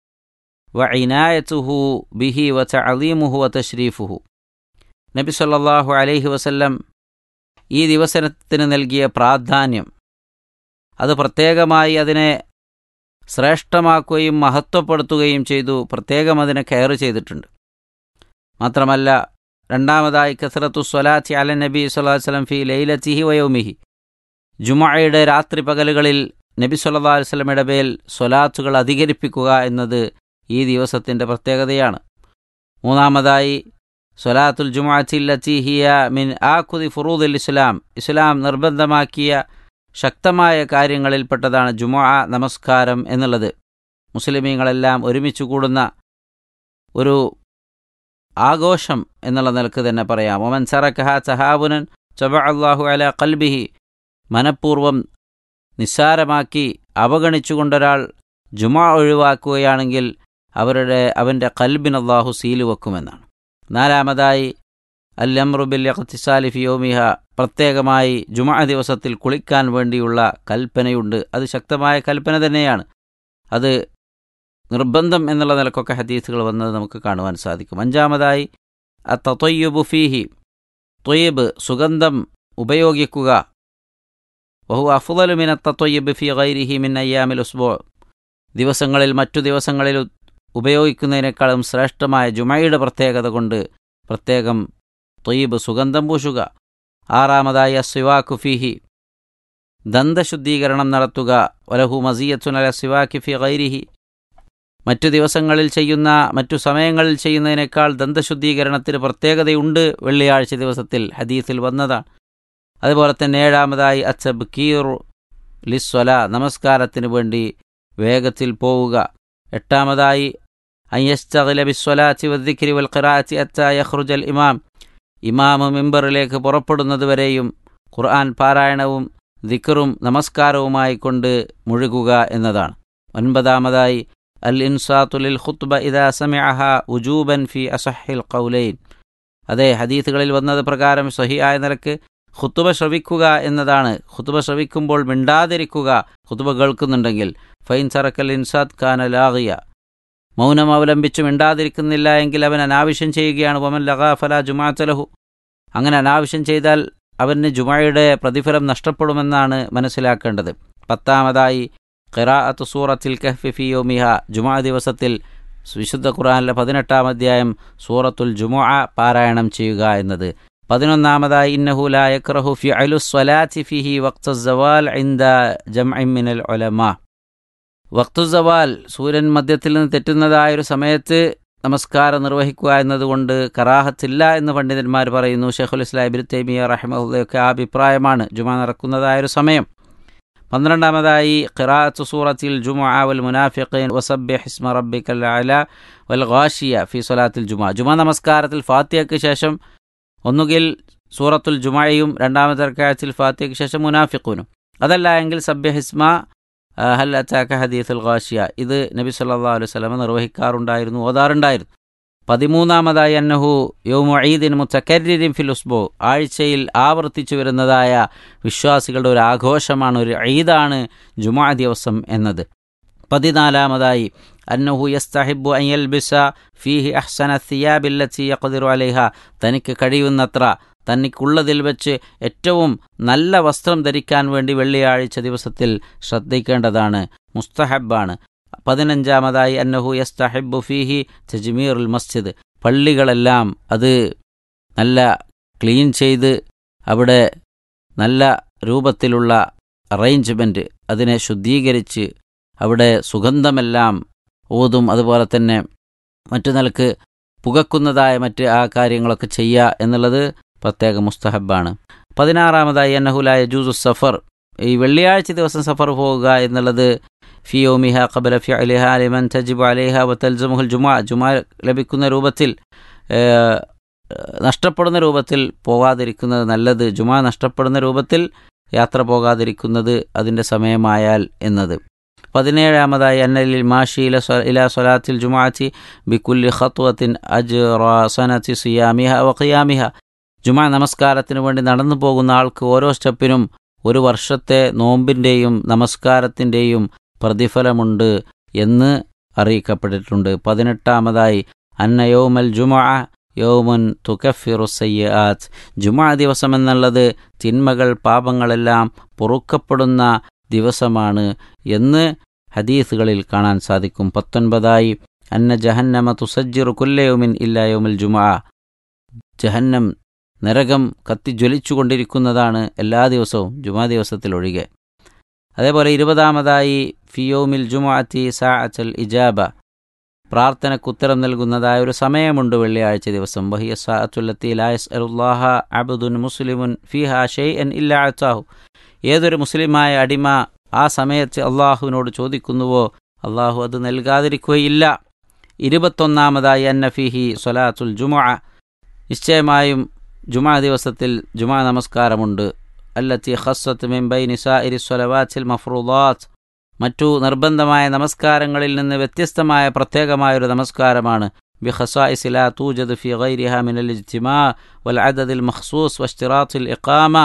വഇനായത്തുഹു ബിഹി വതഅലീമുഹു വതശ്രീഫുഹു നബി സല്ലല്ലാഹു അലൈഹി വസല്ലം ഈ ദിവസത്തിന് നൽകിയ പ്രാധാന്യം അത് പ്രത്യേകമായി അതിനെ ശ്രേഷ്ഠമാക്കുകയും മഹത്വപ്പെടുത്തുകയും ചെയ്തു പ്രത്യേകം അതിനെ കെയർ ചെയ്തിട്ടുണ്ട് മാത്രമല്ല രണ്ടാമതായി കസറത്തു സ്വലാത്തി അല നബി സ്വല്ലാ വസ്ലം ഫി ലൈലത്തിഹി വയോമിഹി ജുമയുടെ രാത്രി പകലുകളിൽ നബി സല്ലാ വസ്ലമയുടെ മേൽ സ്വലാത്തുകൾ അധികരിപ്പിക്കുക എന്നത് ഈ ദിവസത്തിൻ്റെ പ്രത്യേകതയാണ് മൂന്നാമതായി സ്വലാത്തുൽ ജുമാഅത്തി ഹിയ മിൻ ആഖുദി ഫുറൂദുൽ ഇസ്ലാം ഇസ്ലാം നിർബന്ധമാക്കിയ ശക്തമായ കാര്യങ്ങളിൽപ്പെട്ടതാണ് ജുമുഅ നമസ്കാരം എന്നുള്ളത് മുസ്ലിമീങ്ങളെല്ലാം ഒരുമിച്ച് കൂടുന്ന ഒരു ആഘോഷം എന്നുള്ള നിലക്ക് തന്നെ പറയാം ഒമൻ സറക്കഹ സഹാബുനൻ ചബ അള്ളാഹു അല കൽബിഹി മനഃപൂർവ്വം നിസ്സാരമാക്കി അവഗണിച്ചുകൊണ്ടൊരാൾ ജുമാ ഒഴിവാക്കുകയാണെങ്കിൽ അവരുടെ അവൻ്റെ കൽബിന് അള്ളാഹു സീല് വെക്കുമെന്നാണ് നാലാമതായി അല്ലംറുബിൽ ഇഖ്തിസാലി ഫിയോമിഹ പ്രത്യേകമായി ജുമാ ദിവസത്തിൽ കുളിക്കാൻ വേണ്ടിയുള്ള കൽപ്പനയുണ്ട് അത് ശക്തമായ കൽപ്പന തന്നെയാണ് അത് നിർബന്ധം എന്നുള്ള നിലക്കൊക്കെ ഹദീസുകൾ വന്നത് നമുക്ക് കാണുവാൻ സാധിക്കും അഞ്ചാമതായി അത്തത്തൊയ്യുബു ഫീഹി തൊയ്യബ് സുഗന്ധം ഉപയോഗിക്കുക വഹു അഫുദലുമിന തത്തൊയ്യബ് ഫി ഗൈരിഹി മിൻ അയ്യാമിൽ ഉസ്ബോ ദിവസങ്ങളിൽ മറ്റു ദിവസങ്ങളിൽ ഉപയോഗിക്കുന്നതിനേക്കാളും ശ്രേഷ്ഠമായ ജുമയുടെ പ്രത്യേകത കൊണ്ട് പ്രത്യേകം തൊയ്യബ് സുഗന്ധം പൂശുക ആറാമതായി അസ്വിവാക്കു ഫിഹി ദന്തശുദ്ധീകരണം നടത്തുക വലഹു മസിയത്തുനല സിവാക്കി ഫി ഗൈരിഹി മറ്റു ദിവസങ്ങളിൽ ചെയ്യുന്ന മറ്റു സമയങ്ങളിൽ ചെയ്യുന്നതിനേക്കാൾ ദന്തശുദ്ധീകരണത്തിന് പ്രത്യേകതയുണ്ട് വെള്ളിയാഴ്ച ദിവസത്തിൽ ഹദീസിൽ വന്നതാണ് അതുപോലെ തന്നെ ഏഴാമതായി അച്ചബ് കീർ ലിസ്വല നമസ്കാരത്തിന് വേണ്ടി വേഗത്തിൽ പോവുക എട്ടാമതായി അയ്യസ്തഖില ബിസ്വലാത്തി വദ്ദിക്രി വൽ ഖിറാഅത്തി അത്ത യഖ്റുജൽ ഇമാം ഇമാമ് മിമ്പറിലേക്ക് പുറപ്പെടുന്നതുവരെയും ഖുർആൻ പാരായണവും ദിക്റും നമസ്കാരവുമായി കൊണ്ട് മുഴുകുക എന്നതാണ് ഒൻപതാമതായി അൽ ഇൻസാത്തുലിൽ ഖുത്ബ ഇദാ സമഅഹ ഉജൂബൻ ഫി അസഹിൽ ഖൗലൈൻ അതെ ഹദീസുകളിൽ വന്നത് പ്രകാരം സഹിയായ നിലക്ക് ഖുത്തുബ ശ്രവിക്കുക എന്നതാണ് ഖുത്തുബ ശ്രവിക്കുമ്പോൾ മിണ്ടാതിരിക്കുക ഖുത്തുബ കേൾക്കുന്നുണ്ടെങ്കിൽ ഫൈൻ സറക്കൽ ഇൻസാദ് ഖാന ലാഹിയ മൗനം അവലംബിച്ചു മിണ്ടാതിരിക്കുന്നില്ല എങ്കിൽ അവൻ അനാവശ്യം ചെയ്യുകയാണ് വമൻ ലഗാ ഫല ജുമാഅത്തലഹു അങ്ങനെ അനാവശ്യം ചെയ്താൽ അവന് ജുമായുടെ പ്രതിഫലം നഷ്ടപ്പെടുമെന്നാണ് മനസ്സിലാക്കേണ്ടത് പത്താമതായി ഖിറാഅത്ത് സൂറത്തിൽ കഹ്ഫി ഫി യോമിഹ ജുമാ ദിവസത്തിൽ വിശുദ്ധ ഖുർആനിലെ പതിനെട്ടാം അധ്യായം സൂറത്തുൽ ജുമുഅ പാരായണം ചെയ്യുക എന്നത് പതിനൊന്നാമതായി ഇന്നഹു ലാ യക്റഹു ഫി അലു സ്വലാത്തി ഫിഹി വക്ത സവാൽ ഇന്ദ ജംഇ മിനൽ ഉലമ വക്തു സവാൽ സൂര്യൻ മധ്യത്തിൽ നിന്ന് തെറ്റുന്നതായൊരു സമയത്ത് നമസ്കാരം നിർവഹിക്കുക എന്നതുകൊണ്ട് കറാഹത്തില്ല എന്ന് പണ്ഡിതന്മാർ പറയുന്നു ഷെഖുൽ ഇസ്ലാം ഇബിൻ തൈമിയ റഹ്മുള്ളയൊക്കെ ആ അഭിപ്രായമാണ് ജുമ നടക്കുന്നതായൊരു സമയം പന്ത്രണ്ടാമതായി ഖിറാഅത്ത് സൂറത്തിൽ ജുമുഅ വൽ മുനാഫിഖീൻ വസബ്ബിഹ് ഇസ്മ റബ്ബിക്കൽ അല വൽ ഗാഷിയ ഫി സ്വലാത്തിൽ ജുമ ജുമ നമസ്കാരത്തിൽ ഫാത്തിഹയ്ക്ക് ശേഷം ഒന്നുകിൽ സൂറത്തുൽ ജുമയും രണ്ടാമത്തെ റക്കായത്തിൽ ഫാത്തിഹയ്ക്ക് ശേഷം മുനാഫിഖൂനും അതല്ല എങ്കിൽ സബ്ബിഹ് ഇസ്മ ഹൽ അറ്റാക്ക ഹദീസുൽ ഗാഷിയ ഇത് നബി സല്ലല്ലാഹു അലൈഹി വസല്ലം നിർവഹിക്കാറുണ്ടായിരുന്നു ഓതാറുണ്ടായിരുന്നു പതിമൂന്നാമതായി അന്നഹു യൗമുഈദിൻ മുത്തക്കരിൻ ഫിൽ ഉസ്ബോ ആഴ്ചയിൽ ആവർത്തിച്ചു വരുന്നതായ വിശ്വാസികളുടെ ഒരു ആഘോഷമാണ് ഒരു ഈദാണ് ജുമാ ദിവസം എന്നത് പതിനാലാമതായി അന്നഹു യസ്തഹിബു അയ്യൽബിസ ഫീഹി അഹ്സന സിയാബില്ലത്തി യഖദിറു അലൈഹ തനിക്ക് കഴിയുന്നത്ര തനിക്കുള്ളതിൽ വെച്ച് ഏറ്റവും നല്ല വസ്ത്രം ധരിക്കാൻ വേണ്ടി വെള്ളിയാഴ്ച ദിവസത്തിൽ ശ്രദ്ധിക്കേണ്ടതാണ് മുസ്തഹബാണ് പതിനഞ്ചാമതായി അന്നഹു യസ്തഹിബു ഫീഹി തജ്മീറുൽ മസ്ജിദ് പള്ളികളെല്ലാം അത് നല്ല ക്ലീൻ ചെയ്ത് അവിടെ നല്ല രൂപത്തിലുള്ള അറേഞ്ച്മെൻറ്റ് അതിനെ ശുദ്ധീകരിച്ച് അവിടെ സുഗന്ധമെല്ലാം ഓതും അതുപോലെ തന്നെ മറ്റു നിലക്ക് പുകക്കുന്നതായ മറ്റ് ആ കാര്യങ്ങളൊക്കെ ചെയ്യുക എന്നുള്ളത് പ്രത്യേക മുസ്തഹബാണ് പതിനാറാമതായി അന്നഹുലായ ജൂസു സഫർ ഈ വെള്ളിയാഴ്ച ദിവസം സഫർ പോവുക എന്നുള്ളത് ഫിയോമിഹ ഖബല ഫി അലിഹ അലിമൻ തജിബു അലിഹ വത്തൽജമുഹുൽ ജുമാ ജുമാ ലഭിക്കുന്ന രൂപത്തിൽ നഷ്ടപ്പെടുന്ന രൂപത്തിൽ പോകാതിരിക്കുന്നത് നല്ലത് ജുമാ നഷ്ടപ്പെടുന്ന രൂപത്തിൽ യാത്ര പോകാതിരിക്കുന്നത് അതിൻ്റെ സമയമായാൽ എന്നത് പതിനേഴാമതായി അന്നലിൽ മാഷി ഇല ഇല സ്വലാത്തിൽ ജുമാഅത്തി ബിക്കുല്ലി ഖത്വത്തിൻ അജ്റാസനത്തി സിയാമിഹ വഖിയാമിഹ ജുമാ നമസ്കാരത്തിന് വേണ്ടി നടന്നു പോകുന്ന ആൾക്ക് ഓരോ സ്റ്റെപ്പിനും ഒരു വർഷത്തെ നോമ്പിൻ്റെയും നമസ്കാരത്തിൻ്റെയും പ്രതിഫലമുണ്ട് എന്ന് അറിയിക്കപ്പെട്ടിട്ടുണ്ട് പതിനെട്ടാമതായി അന്ന യോമൽ ജുമാ യോമുൻ തുക്കഫിറു സയ്യാത്ത് ജുമാ ദിവസം എന്നുള്ളത് തിന്മകൾ പാപങ്ങളെല്ലാം പൊറുക്കപ്പെടുന്ന ദിവസമാണ് എന്ന് ഹദീസുകളിൽ കാണാൻ സാധിക്കും പത്തൊൻപതായി അന്ന ജഹന്നമ തുസജ്ജിറു കുല്ലയോമിൻ ഇല്ലായോമിൽ ജുമാ ജഹന്നം നരകം കത്തിജ്വലിച്ചുകൊണ്ടിരിക്കുന്നതാണ് എല്ലാ ദിവസവും ജുമാ ദിവസത്തിലൊഴികെ അതേപോലെ ഇരുപതാമതായി ഫിയോമിൽ ജുമാഅത്തി സാഅച്ചൽ ഇജാബ പ്രാർത്ഥനയ്ക്ക് ഉത്തരം നൽകുന്നതായ ഒരു സമയമുണ്ട് വെള്ളിയാഴ്ച ദിവസം വഹിയ സാഅത്തുല്ലത്തി ലായസ് അലുല്ലാഹ അബുദുൻ മുസ്ലിമുൻ ഫിഹ ഷെയ്അൻ ഇല്ല അത്താഹു ഏതൊരു മുസ്ലിമായ അടിമ ആ സമയത്ത് അള്ളാഹുവിനോട് ചോദിക്കുന്നുവോ അള്ളാഹു അത് നൽകാതിരിക്കുകയില്ല ഇരുപത്തൊന്നാമതായി അന്നഫിഹി സൊലാത്തുൽ ജുമുഅ നിശ്ചയമായും ജുമാ ദിവസത്തിൽ ജുമാ നമസ്കാരമുണ്ട് അല്ലത്തി ഖസ്സത്ത് മിംബൈ നിസാഇരി സ്വലവാത്തിൽ മഫ്റൂദാത്ത് മറ്റു നിർബന്ധമായ നമസ്കാരങ്ങളിൽ നിന്ന് വ്യത്യസ്തമായ പ്രത്യേകമായ ഒരു നമസ്കാരമാണ് بخصائص لا توجد في غيرها من الاجتماع والعدد المخصوص واشتراط الإقامة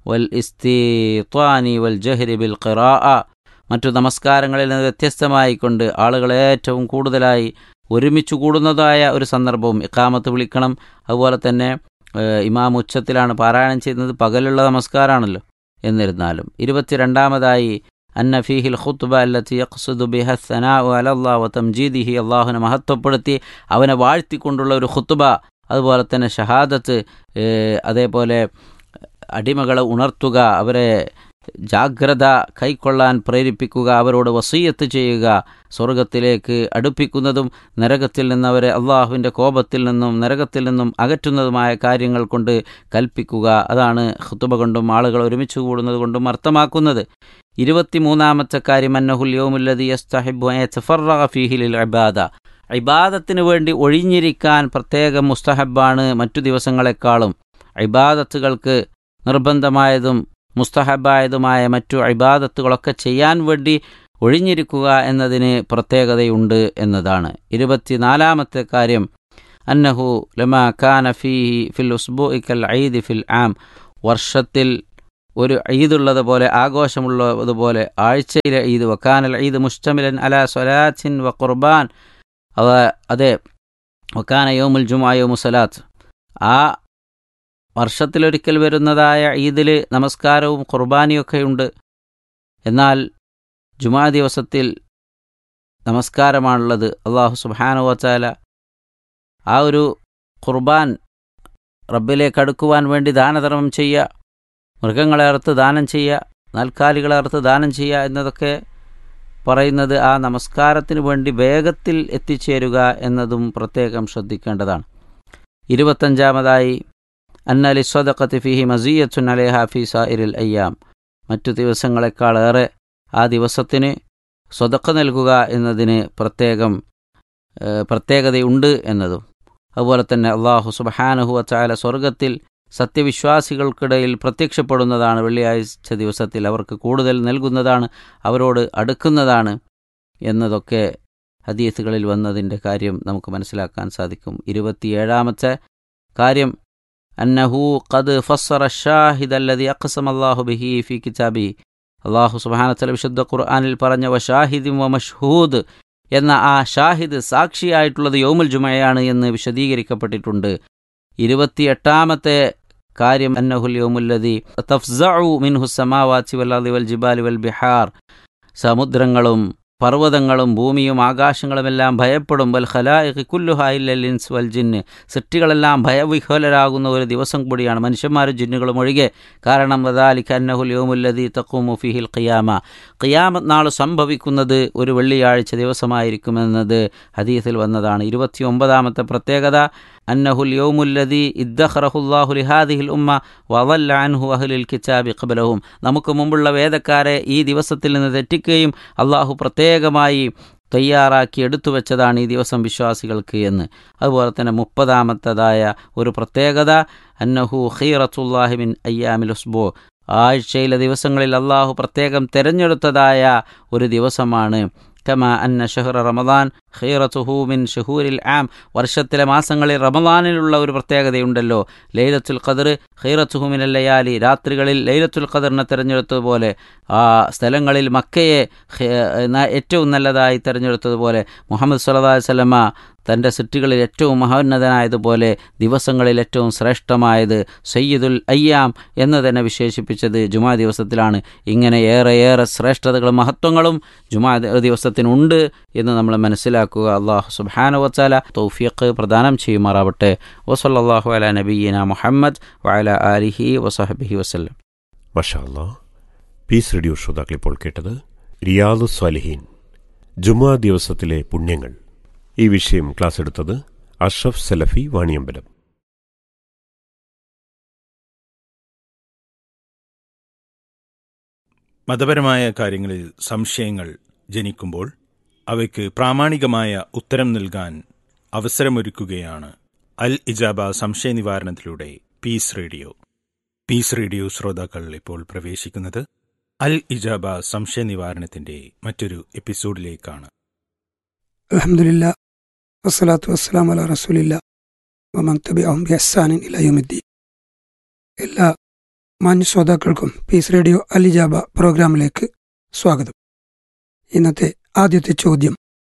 والاستيطان والجهر بالقراءة മറ്റു നമസ്കാരങ്ങളിൽ നിന്ന് വ്യത്യസ്തമായിക്കൊണ്ട് ആളുകൾ ഏറ്റവും കൂടുതലായി ഒരുമിച്ച് കൂടുന്നതായ ഒരു സന്ദർഭവും ഇക്കാമത്ത് വിളിക്കണം അതുപോലെ തന്നെ ഏഹ്, ഇമാം ഉച്ചത്തിലാണ് പാരായണം ചെയ്യുന്നത് പകലുള്ള നമസ്കാരമാണല്ലോ എന്നിരുന്നാലും ഇരുപത്തിരണ്ടാമതായി അന്ന ഫീഹിൽ ഖുത്ബ അല്ലത്തി യഖ്സുദു ബിഹ സനാഉ അലല്ലാഹ് വ തംജീദിഹി അള്ളാഹുവിനെ മഹത്വപ്പെടുത്തി അവനെ വാഴ്ത്തിക്കൊണ്ടുള്ള ഒരു ഖുത്ബ അതുപോലെ തന്നെ ഷഹാദത്ത് ഏഹ്, അതേപോലെ അടിമകളെ ഉണർത്തുക അവരെ ജാഗ്രത കൈക്കൊള്ളാൻ പ്രേരിപ്പിക്കുക അവരോട് വസീയത്ത് ചെയ്യുക സ്വർഗത്തിലേക്ക് അടുപ്പിക്കുന്നതും നരകത്തിൽ നിന്ന് അവരെ അള്ളാഹുവിൻ്റെ കോപത്തിൽ നിന്നും നരകത്തിൽ നിന്നും അകറ്റുന്നതുമായ കാര്യങ്ങൾ കൊണ്ട് കൽപ്പിക്കുക അതാണ് ഖുത്തുബ കൊണ്ടും ആളുകൾ ഒരുമിച്ച് കൂടുന്നത് കൊണ്ടും അർത്ഥമാക്കുന്നത് ഇരുപത്തിമൂന്നാമത്തെ കാര്യം അന്നഹുൽ യോമുല്ലതി യസ്തഹിബു യതഫറഗ ഫീഹി ലിൽ ഇബാദ ഇബാദത്തിന് വേണ്ടി ഒഴിഞ്ഞിരിക്കാൻ പ്രത്യേകം മുസ്തഹബാണ് മറ്റു ദിവസങ്ങളെക്കാളും ഇബാദത്തുകൾക്ക് നിർബന്ധമായതും മുസ്തഹബായതുമായ മറ്റു ഇബാദത്തുകളൊക്കെ ചെയ്യാൻ വേണ്ടി ഒഴിഞ്ഞിരിക്കുക എന്നതിന് പ്രത്യേകതയുണ്ട് എന്നതാണ് ഇരുപത്തിനാലാമത്തെ കാര്യം അന്നഹു ലമാ കാന ഫീ ഫിൽ ഉസ്ബുഇക്കൽ ഐദ് ഫിൽ ആം വർഷത്തിൽ ഒരു ഈദുള്ളതുപോലെ ആഘോഷമുള്ളതുപോലെ ആഴ്ചയിലെ ഈദ് വക്കാനൽ ഈദ് മുസ്തമിലൻ അല സ്വലാത്തിൻ വ ഖുർബാൻ അവ അതെ വക്കാന യോമുൽ ജുമാ യോമു സലാത്ത് ആ വർഷത്തിലൊരിക്കൽ വരുന്നതായ ഈദിൽ നമസ്കാരവും കുർബാനിയൊക്കെയുണ്ട് എന്നാൽ ജുമാ ദിവസത്തിൽ നമസ്കാരമാണുള്ളത് അള്ളാഹു സുബാനു വച്ചാല ആ ഒരു ഖുർബാൻ റബ്ബിലേക്ക് അടുക്കുവാൻ വേണ്ടി ദാനധർമ്മം ചെയ്യുക മൃഗങ്ങളെ അറുത്ത് ദാനം ചെയ്യുക നാൽക്കാലികളെ അറുത്ത് ദാനം ചെയ്യുക എന്നതൊക്കെ പറയുന്നത് ആ നമസ്കാരത്തിന് വേണ്ടി വേഗത്തിൽ എത്തിച്ചേരുക എന്നതും പ്രത്യേകം ശ്രദ്ധിക്കേണ്ടതാണ് ഇരുപത്തഞ്ചാമതായി അന്നലി സ്വദഖത്ത് ഫിഹി മസീയത്തുൻ അലേഹ ഫി സാഇരിൽ അയ്യാം മറ്റു ദിവസങ്ങളെക്കാളേറെ ആ ദിവസത്തിന് സ്വതക്ക നൽകുക എന്നതിന് പ്രത്യേകം ഏഹ്, പ്രത്യേകതയുണ്ട് എന്നതും അതുപോലെ തന്നെ അള്ളാഹു സുബഹാനഹു വച്ചാല സ്വർഗത്തിൽ സത്യവിശ്വാസികൾക്കിടയിൽ പ്രത്യക്ഷപ്പെടുന്നതാണ് വെള്ളിയാഴ്ച ദിവസത്തിൽ അവർക്ക് കൂടുതൽ നൽകുന്നതാണ് അവരോട് അടുക്കുന്നതാണ് എന്നതൊക്കെ ഹദീസുകളിൽ വന്നതിൻ്റെ കാര്യം നമുക്ക് മനസ്സിലാക്കാൻ സാധിക്കും ഇരുപത്തിയേഴാമത്തെ കാര്യം അന്നഹു ഖദ് ഫസ്സറ ഷാഹിദ് അല്ലതി അഖ്സം അല്ലാഹു ബിഹി ഫി കിതാബി അള്ളാഹു സുബ്ഹാനഹു വിശുദ്ധ ഖുർആനിൽ പറഞ്ഞ വഷാഹിദിൻ വ മഷ്ഹൂദ് എന്ന ആ ഷാഹിദ് സാക്ഷിയായിട്ടുള്ളത് യോമുൽ ജുമയാണ് എന്ന് വിശദീകരിക്കപ്പെട്ടിട്ടുണ്ട് ഇരുപത്തിയെട്ടാമത്തെ കാര്യം അന്നഹുൽ യോമുല്ലതി തഫ്സഉ മിൻഹു സമാവാത്തി വൽ അർളി വൽ ജിബാലി വൽ ബിഹാർ സമുദ്രങ്ങളും പർവ്വതങ്ങളും ഭൂമിയും ആകാശങ്ങളുമെല്ലാം ഭയപ്പെടും വൽ ഖലായിഖ് കുല്ലുഹായില്ലൽ ഇൻസ് വൽ ജിന്ന് സൃഷ്ടികളെല്ലാം ഭയവിഹ്വലരാകുന്ന ഒരു ദിവസം കൂടിയാണ് മനുഷ്യന്മാരും ജിന്നുകളും ഒഴികെ കാരണം വദാലിക അന്നഹുൽ യോമുല്ലതി തഖൂമു ഫിഹിൽ ഖിയാമ ഖിയാമത്ത് നാൾ സംഭവിക്കുന്നത് ഒരു വെള്ളിയാഴ്ച ദിവസമായിരിക്കുമെന്നത് ഹദീസിൽ വന്നതാണ് ഇരുപത്തിയൊമ്പതാമത്തെ പ്രത്യേകത അന്നഹുൽ യൗമുല്ലദി ഇദ്ദഖറഹുല്ലാഹു ലിഹാദിഹിൽ ഉമ്മ വവല്ല അൻഹു അഹ്ലുൽ കിതാബി ഖബലഹും നമുക്ക് മുമ്പുള്ള വേദക്കാരെ ഈ ദിവസത്തിൽ നിന്ന് തെറ്റിക്കുകയും അള്ളാഹു പ്രത്യേകമായി തയ്യാറാക്കി എടുത്തു വെച്ചതാണ് ഈ ദിവസം വിശ്വാസികൾക്ക് എന്ന് അതുപോലെ തന്നെ മുപ്പതാമത്തതായ ഒരു പ്രത്യേകത അന്നഹു ഖീറത്തുല്ലാഹിമിൻ അയ്യാമിൽ ഉസ്ബോ ആഴ്ചയിലെ ദിവസങ്ങളിൽ അള്ളാഹു പ്രത്യേകം തിരഞ്ഞെടുത്തതായ ഒരു ദിവസമാണ് കമ അന്ന ഷഹ്റ റമദാൻ ഖീറത്തുഹു മിൻ ഷഹൂരിൽ ആം വർഷത്തിലെ മാസങ്ങളിൽ റമദാനിലുള്ള ഒരു പ്രത്യേകതയുണ്ടല്ലോ ലൈലത്തുൽ ഖദർ ഖീറത്തുഹു മിനൽ ലയാലി രാത്രികളിൽ ലൈലത്തുൽ ഖദറിനെ തിരഞ്ഞെടുത്തതുപോലെ ആ സ്ഥലങ്ങളിൽ മക്കയെ ഖേ- ന- ഏറ്റവും നല്ലതായി തിരഞ്ഞെടുത്തതുപോലെ മുഹമ്മദ് സല്ലല്ലാഹു അലൈഹി വസല്ലമ തൻ്റെ സൃഷ്ടികളിൽ ഏറ്റവും മഹോന്നതനായതുപോലെ ദിവസങ്ങളിൽ ഏറ്റവും ശ്രേഷ്ഠമായത് സയ്യിദുൽ അയ്യാം എന്ന് തന്നെ വിശേഷിപ്പിച്ചത് ജുമാ ദിവസത്തിലാണ് ഇങ്ങനെ ഏറെ ഏറെ ശ്രേഷ്ഠതകളും മഹത്വങ്ങളും ജുമാ ദ- ദിവസത്തിനുണ്ട് എന്ന് നമ്മൾ മനസ്സിലാക്കുക അള്ളാഹു സുബ്ഹാനഹു വതആല തൗഫീഖ് പ്രദാനം ചെയ്യുമാറാവട്ടെ വസല്ലല്ലാഹു അലാ നബിയ്യിന മുഹമ്മദ് വഅല ആലിഹി വസഹബിഹി വസല്ലം മഷാ അല്ലാ പീസ് റേഡിയോ ശ്രോതാക്കൾ ഇപ്പോൾ കേട്ടത് റിയാദു സ്വാലിഹീൻ ജുമാ ദിവസത്തിലെ പുണ്യങ്ങൾ ഈ വിഷയം ക്ലാസ് എടുത്തത് അഷ്റഫ് സലഫി വാണിയമ്പലം മതപരമായ കാര്യങ്ങളിൽ സംശയങ്ങൾ ജനിക്കുമ്പോൾ അവയ്ക്ക് പ്രാമാണികമായ ഉത്തരം നൽകാൻ അവസരമൊരുക്കുകയാണ് അൽ ഇജാബ സംശയ നിവാരണത്തിലൂടെ പീസ് റേഡിയോ പീസ് റേഡിയോ ശ്രോതാക്കൾ ഇപ്പോൾ പ്രവേശിക്കുന്നത് അൽ ഇജാബ സംശയ നിവാരണത്തിന്റെ മറ്റൊരു എപ്പിസോഡിലേക്കാണ് അലഹമുല്ല വസ്സലാത്തു വസ്സലാം അല റസൂലില്ല വമൻ തബിഅഹും ബിഹ്സാനിൻ ഇലാ യൗമിദ്ദീൻ എല്ലാ മാന്യ ശ്രോതാക്കൾക്കും പീസ് റേഡിയോ അലിജാബ പ്രോഗ്രാമിലേക്ക് സ്വാഗതം ഇന്നത്തെ ആദ്യത്തെ ചോദ്യം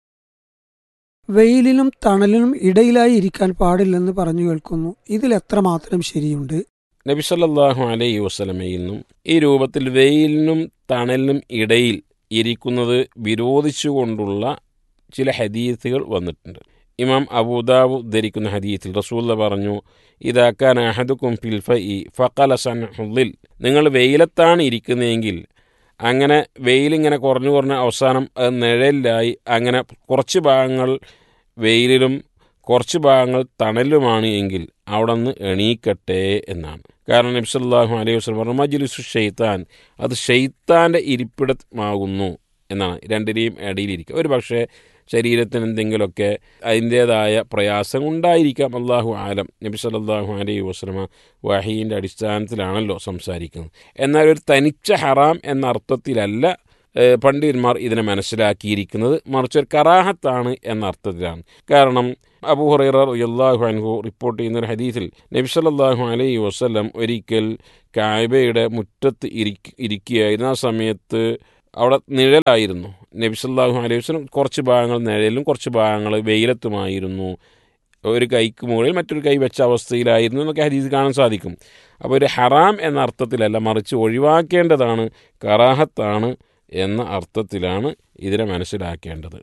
വെയിലിനും തണലിനും ഇടയിലായി ഇരിക്കാൻ പാടില്ലെന്ന് പറഞ്ഞു കേൾക്കുന്നു ഇതിൽ എത്രമാത്രം ശരിയുണ്ട് നബിസല്ലാഹു അലൈഹി വസ്ലമയിൽ നിന്നും ഈ രൂപത്തിൽ വെയിലിനും തണലിനും ഇടയിൽ ഇരിക്കുന്നത് വിരോധിച്ചുകൊണ്ടുള്ള ചില ഹദീസുകൾ വന്നിട്ടുണ്ട് ഇമാം അബൂദാവു ധരിക്കുന്ന ഹദീസിൽ റസൂല്ല പറഞ്ഞു ഇതാക്കാൻ അഹദുക്കും ഫിൽഫ ഇ ഫക്കല സൻഹുദ്ദിൽ നിങ്ങൾ വെയിലത്താണ് ഇരിക്കുന്നതെങ്കിൽ അങ്ങനെ വെയിലിങ്ങനെ കുറഞ്ഞു കുറഞ്ഞ അവസാനം അത് നിഴലിലായി അങ്ങനെ കുറച്ച് ഭാഗങ്ങൾ വെയിലിലും കുറച്ച് ഭാഗങ്ങൾ തണലുമാണ് എങ്കിൽ അവിടെ നിന്ന് എണീക്കട്ടെ എന്നാണ് കാരണം നബ്സല്ലാഹു അലൈഹി വസ്ലം പറഞ്ഞു മജ്ലിസു ഷെയ്ത്താൻ അത് ഷെയ്ത്താൻ്റെ ഇരിപ്പിടമാകുന്നു എന്നാണ് രണ്ടിനെയും ഇടയിലിരിക്കുക ഒരു പക്ഷേ ശരീരത്തിന് എന്തെങ്കിലുമൊക്കെ അതിൻ്റേതായ പ്രയാസം ഉണ്ടായിരിക്കാം അള്ളാഹു ആലം നബി സല്ലാഹു അലൈഹി വസ്ലമ വഹീൻ്റെ അടിസ്ഥാനത്തിലാണല്ലോ സംസാരിക്കുന്നത് എന്നാൽ ഒരു തനിച്ച ഹറാം എന്ന അർത്ഥത്തിലല്ല ഏഹ്, പണ്ഡിതന്മാർ ഇതിനെ മനസ്സിലാക്കിയിരിക്കുന്നത് മറിച്ച് ഒരു കറാഹത്താണ് എന്ന അർത്ഥത്തിലാണ് കാരണം അബൂ ഹുറൈറ റളിയല്ലാഹു അൻഹു റിപ്പോർട്ട് ചെയ്യുന്ന ഒരു ഹദീസിൽ നബി സല്ലല്ലാഹു അലൈഹി വസല്ലം ഒരിക്കൽ കായബയുടെ മുറ്റത്ത് ഇരിക്ക ഇരിക്കുകയായിരുന്നു ആ സമയത്ത് അവിടെ നിഴലായിരുന്നു നബി സല്ലല്ലാഹു അലൈഹി വസല്ലം കുറച്ച് ഭാഗങ്ങൾ നിഴലും കുറച്ച് ഭാഗങ്ങൾ വെയിലത്തുമായിരുന്നു ഒരു കൈക്ക് മുകളിൽ മറ്റൊരു കൈ വെച്ച അവസ്ഥയിലായിരുന്നു എന്നൊക്കെ ഹദീസ് കാണാൻ സാധിക്കും അപ്പോൾ ഒരു ഹറാം എന്ന അർത്ഥത്തിലല്ല മറിച്ച് ഒഴിവാക്കേണ്ടതാണ് കറാഹത്താണ് എന്ന അർത്ഥത്തിലാണ് ഇതിനെ മനസ്സിലാക്കേണ്ടത്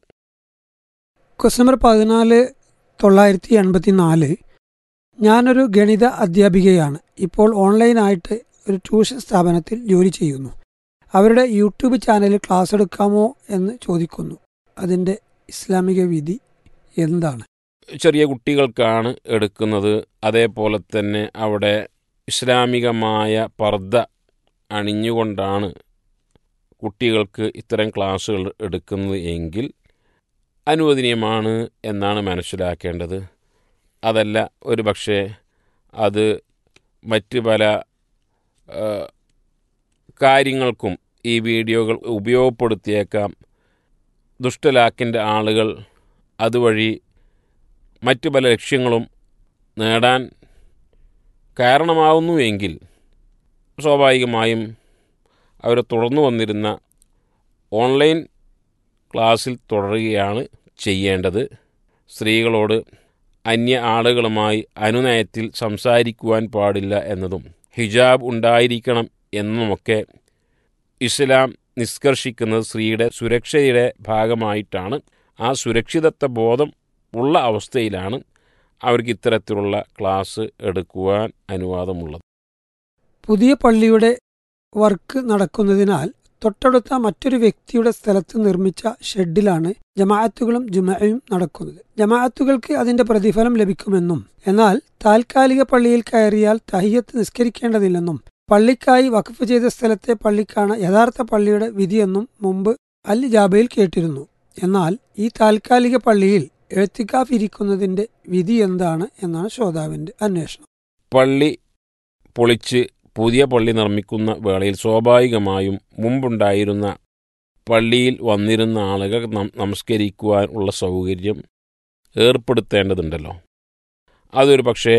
ക്വസ്റ്റ് നമ്പർ പതിനാല് തൊള്ളായിരത്തി എൺപത്തി നാല് ഞാനൊരു ഗണിത അധ്യാപികയാണ് ഇപ്പോൾ ഓൺലൈനായിട്ട് ഒരു ട്യൂഷൻ സ്ഥാപനത്തിൽ ജോലി ചെയ്യുന്നു അവരുടെ യൂട്യൂബ് ചാനലിൽ ക്ലാസ് എടുക്കാമോ എന്ന് ചോദിക്കുന്നു അതിൻ്റെ ഇസ്ലാമിക വിധി എന്താണ് ചെറിയ കുട്ടികൾക്കാണ് എടുക്കുന്നത് അതേപോലെ തന്നെ അവിടെ ഇസ്ലാമികമായ പർദ്ദ അണിഞ്ഞുകൊണ്ടാണ് കുട്ടികൾക്ക് ഇത്തരം ക്ലാസ്സുകൾ എടുക്കുന്നത് എങ്കിൽ അനുവദനീയമാണ് എന്നാണ് മനസ്സിലാക്കേണ്ടത് അതല്ല ഒരു പക്ഷേ അത് മറ്റ് പല ആ, കാര്യങ്ങൾക്കും ഈ വീഡിയോകൾ ഉപയോഗപ്പെടുത്തിയേക്കാം ദുഷ്ടലാക്കിൻ്റെ ആളുകൾ അതുവഴി മറ്റു പല ലക്ഷ്യങ്ങളും നേടാൻ കാരണമാവുന്നു എങ്കിൽ സ്വാഭാവികമായും അവർ തുടർന്നു വന്നിരുന്ന ഓൺലൈൻ ക്ലാസ്സിൽ തുടരുകയാണ് ചെയ്യേണ്ടത് സ്ത്രീകളോട് അന്യ ആളുകളുമായി അനുനയത്തിൽ സംസാരിക്കുവാൻ പാടില്ല എന്നതും ഹിജാബ് ഉണ്ടായിരിക്കണം എന്നുമൊക്കെ ഇസ്ലാം നിഷ്കർഷിക്കുന്നത് സ്ത്രീയുടെ സുരക്ഷയുടെ ഭാഗമായിട്ടാണ് ആ സുരക്ഷിതത്വ ബോധം ഉള്ള അവസ്ഥയിലാണ് അവർക്ക് ഇത്തരത്തിലുള്ള ക്ലാസ് എടുക്കുവാൻ അനുവാദമുള്ളത് പുതിയ പള്ളിയുടെ വർക്ക് നടക്കുന്നതിനാൽ തൊട്ടടുത്ത മറ്റൊരു വ്യക്തിയുടെ സ്ഥലത്ത് നിർമ്മിച്ച ഷെഡിലാണ് ജമാഅത്തുകളും ജുമയും നടക്കുന്നത് ജമാഅത്തുകൾക്ക് അതിന്റെ പ്രതിഫലം ലഭിക്കുമെന്നും എന്നാൽ താൽക്കാലിക പള്ളിയിൽ കയറിയാൽ തഹിയത്ത് നിസ്കരിക്കേണ്ടതില്ലെന്നും പള്ളിക്കായി വഖഫ് ചെയ്ത സ്ഥലത്തെ പള്ളിക്കാണ് യഥാർത്ഥ പള്ളിയുടെ വിധിയെന്നും മുമ്പ് അൽ ജാബയിൽ കേട്ടിരുന്നു എന്നാൽ ഈ താൽക്കാലിക പള്ളിയിൽ എഴുത്തിക്കാഫ് ഇരിക്കുന്നതിന്റെ വിധി എന്താണ് എന്നാണ് ശ്രോതാവിന്റെ അന്വേഷണം പള്ളി പൊളിച്ച് പുതിയ പള്ളി നിർമ്മിക്കുന്ന വേളയിൽ സ്വാഭാവികമായും മുമ്പുണ്ടായിരുന്ന പള്ളിയിൽ വന്നിരുന്ന ആളുകൾ നം- നമസ്കരിക്കുവാൻ ഉള്ള സൗകര്യം ഏർപ്പെടുത്തേണ്ടതുണ്ടല്ലോ അതൊരു പക്ഷേ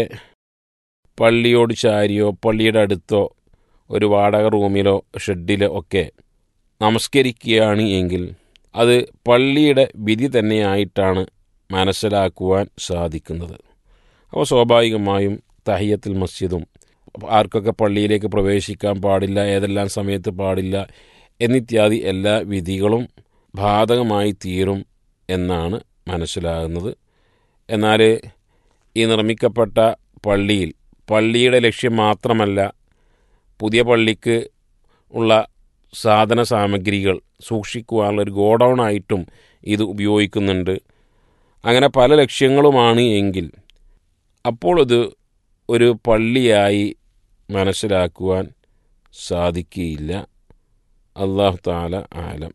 പള്ളിയോട് ചാരിയോ പള്ളിയുടെ അടുത്തോ ഒരു വാടക റൂമിലോ ഷെഡിലോ ഒക്കെ നമസ്കരിക്കുകയാണ് എങ്കിൽ അത് പള്ളിയുടെ വിധി തന്നെയായിട്ടാണ് മനസ്സിലാക്കുവാൻ സാധിക്കുന്നത് അപ്പോൾ സ്വാഭാവികമായും തഹിയത്തിൽ മസ്ജിദും ആർക്കൊക്കെ പള്ളിയിലേക്ക് പ്രവേശിക്കാൻ പാടില്ല ഏതെല്ലാം സമയത്ത് പാടില്ല എന്നിത്യാദി എല്ലാ വിധികളും ബാധകമായി തീരും എന്നാണ് മനസ്സിലാകുന്നത് എന്നാൽ ഈ നിർമ്മിക്കപ്പെട്ട പള്ളിയിൽ പള്ളിയുടെ ലക്ഷ്യം മാത്രമല്ല പുതിയ പള്ളിക്ക് ഉള്ള സാധന സാമഗ്രികൾ സൂക്ഷിക്കുവാനുള്ള ഒരു ഗോഡൗൺ ആയിട്ടും ഇത് ഉപയോഗിക്കുന്നുണ്ട് അങ്ങനെ പല ലക്ഷ്യങ്ങളുമാണ് എങ്കിൽ അപ്പോൾ ഇത് ഒരു പള്ളിയായി മനസ്സിലാക്കുവാൻ സാധിക്കുകയില്ല അള്ളാഹു താല ആലം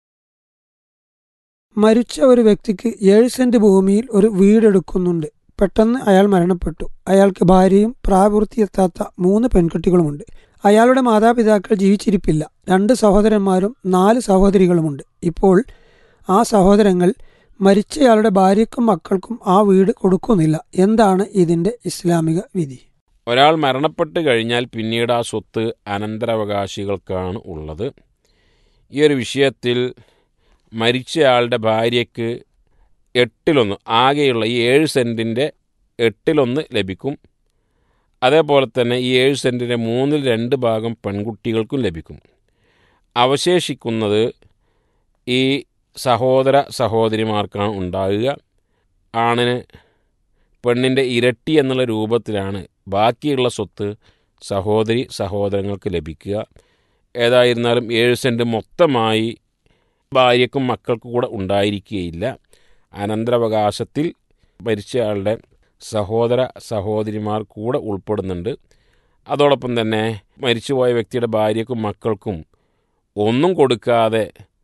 മരിച്ച ഒരു വ്യക്തിക്ക് ഏഴ് സെന്റ് ഭൂമിയിൽ ഒരു വീടെടുക്കുന്നുണ്ട് പെട്ടെന്ന് അയാൾ മരണപ്പെട്ടു അയാൾക്ക് ഭാര്യയും പ്രായപൂർത്തിയെത്താത്ത മൂന്ന് പെൺകുട്ടികളുമുണ്ട് അയാളുടെ മാതാപിതാക്കൾ ജീവിച്ചിരിപ്പില്ല രണ്ട് സഹോദരന്മാരും നാല് സഹോദരികളുമുണ്ട് ഇപ്പോൾ ആ സഹോദരങ്ങൾ മരിച്ചയാളുടെ ഭാര്യയ്ക്കും മക്കൾക്കും ആ വീട് കൊടുക്കുന്നില്ല എന്താണ് ഇതിന്റെ ഇസ്ലാമിക വിധി ഒരാൾ മരണപ്പെട്ട് കഴിഞ്ഞാൽ പിന്നീട് ആ സ്വത്ത് അനന്തരാവകാശികൾക്കാണ് ഉള്ളത് ഈ ഒരു വിഷയത്തിൽ മരിച്ചയാളുടെ ഭാര്യയ്ക്ക് എട്ടിലൊന്ന് ആകെയുള്ള ഈ ഏഴ് സെൻറ്റിൻ്റെ എട്ടിലൊന്ന് ലഭിക്കും അതേപോലെ തന്നെ ഈ ഏഴ് സെൻറ്റിൻ്റെ മൂന്നിൽ രണ്ട് ഭാഗം പെൺകുട്ടികൾക്കും ലഭിക്കും അവശേഷിക്കുന്നത് ഈ സഹോദര സഹോദരിമാർക്കാണ് ഉണ്ടാകുക ആണിന് പെണ്ണിൻ്റെ ഇരട്ടി എന്നുള്ള രൂപത്തിലാണ് ബാക്കിയുള്ള സ്വത്ത് സഹോദരി സഹോദരങ്ങൾക്ക് ലഭിക്കുക ഏതായിരുന്നാലും ഏഴ് സെൻറ്റ് മൊത്തമായി ഭാര്യക്കും മക്കൾക്കും കൂടെ ഉണ്ടായിരിക്കുകയില്ല അനന്തരാവകാശത്തിൽ മരിച്ചയാളുടെ സഹോദര സഹോദരിമാർ കൂടെ ഉൾപ്പെടുന്നുണ്ട് അതോടൊപ്പം തന്നെ മരിച്ചുപോയ വ്യക്തിയുടെ ഭാര്യക്കും മക്കൾക്കും ഒന്നും കൊടുക്കാതെ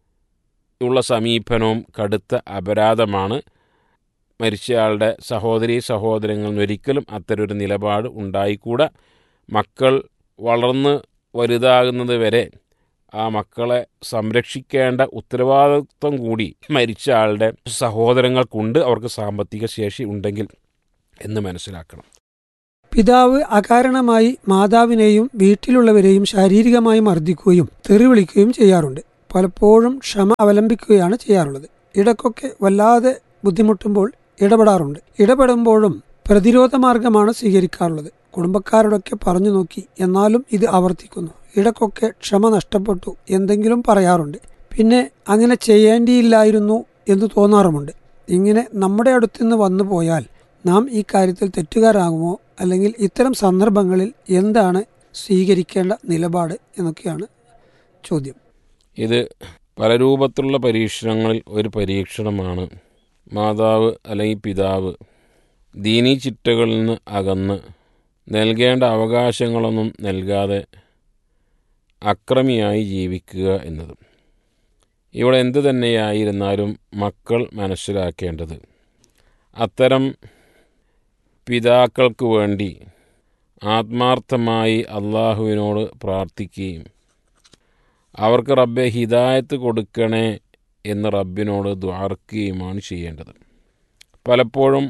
ഉള്ള സമീപനവും കടുത്ത അപരാധമാണ് മരിച്ചയാളുടെ സഹോദരി സഹോദരങ്ങളിൽ ഒരിക്കലും അത്തരൊരു നിലപാട് ഉണ്ടായിക്കൂടാ മക്കൾ വളർന്ന് വലുതാകുന്നത് വരെ ആ മക്കളെ സംരക്ഷിക്കേണ്ട ഉത്തരവാദിത്വം കൂടി മരിച്ച ആളുടെ സഹോദരങ്ങൾക്കുണ്ട് അവർക്ക് സാമ്പത്തിക ശേഷി ഉണ്ടെങ്കിൽ എന്ന് മനസ്സിലാക്കണം പിതാവ് അകാരണമായി മാതാവിനെയും വീട്ടിലുള്ളവരെയും ശാരീരികമായി മർദ്ദിക്കുകയും തെറിവിളിക്കുകയും ചെയ്യാറുണ്ട് പലപ്പോഴും ക്ഷമ അവലംബിക്കുകയാണ് ചെയ്യാറുള്ളത് ഇടയ്ക്കൊക്കെ വല്ലാതെ ബുദ്ധിമുട്ടുമ്പോൾ ഇടപെടാറുണ്ട് ഇടപെടുമ്പോഴും പ്രതിരോധ മാർഗമാണ് സ്വീകരിക്കാറുള്ളത് കുടുംബക്കാരോടൊക്കെ പറഞ്ഞു നോക്കി എന്നാലും ഇത് ആവർത്തിക്കുന്നു ഇടയ്ക്കൊക്കെ ക്ഷമ നഷ്ടപ്പെട്ടു എന്തെങ്കിലും പറയാറുണ്ട് പിന്നെ അങ്ങനെ ചെയ്യേണ്ടിയില്ലായിരുന്നു എന്ന് തോന്നാറുമുണ്ട് ഇങ്ങനെ നമ്മുടെ അടുത്തുനിന്ന് വന്നു പോയാൽ നാം ഈ കാര്യത്തിൽ തെറ്റുകാരാകുമോ അല്ലെങ്കിൽ ഇത്തരം സന്ദർഭങ്ങളിൽ എന്താണ് സ്വീകരിക്കേണ്ട നിലപാട് എന്നൊക്കെയാണ് ചോദ്യം ഇത് പല രൂപത്തിലുള്ള പരീക്ഷണങ്ങളിൽ ഒരു പരീക്ഷണമാണ് മാതാവ് അല്ലെങ്കിൽ പിതാവ് ദീനീ ചിട്ടകളിൽ നിന്ന് അകന്ന് നൽകേണ്ട അവകാശങ്ങളൊന്നും നൽകാതെ അക്രമിയായി ജീവിക്കുക എന്നത് ഇവിടെ എന്തു തന്നെയായിരുന്നാലും മക്കൾ മനസ്സിലാക്കേണ്ടത് അത്തരം പിതാക്കൾക്ക് വേണ്ടി ആത്മാർത്ഥമായി അള്ളാഹുവിനോട് പ്രാർത്ഥിക്കുകയും അവർക്ക് റബ്ബെ ഹിദായത്ത് കൊടുക്കണേ എന്ന് റബ്ബിനോട് ദ്വാർക്കുകയുമാണ് ചെയ്യേണ്ടത് പലപ്പോഴും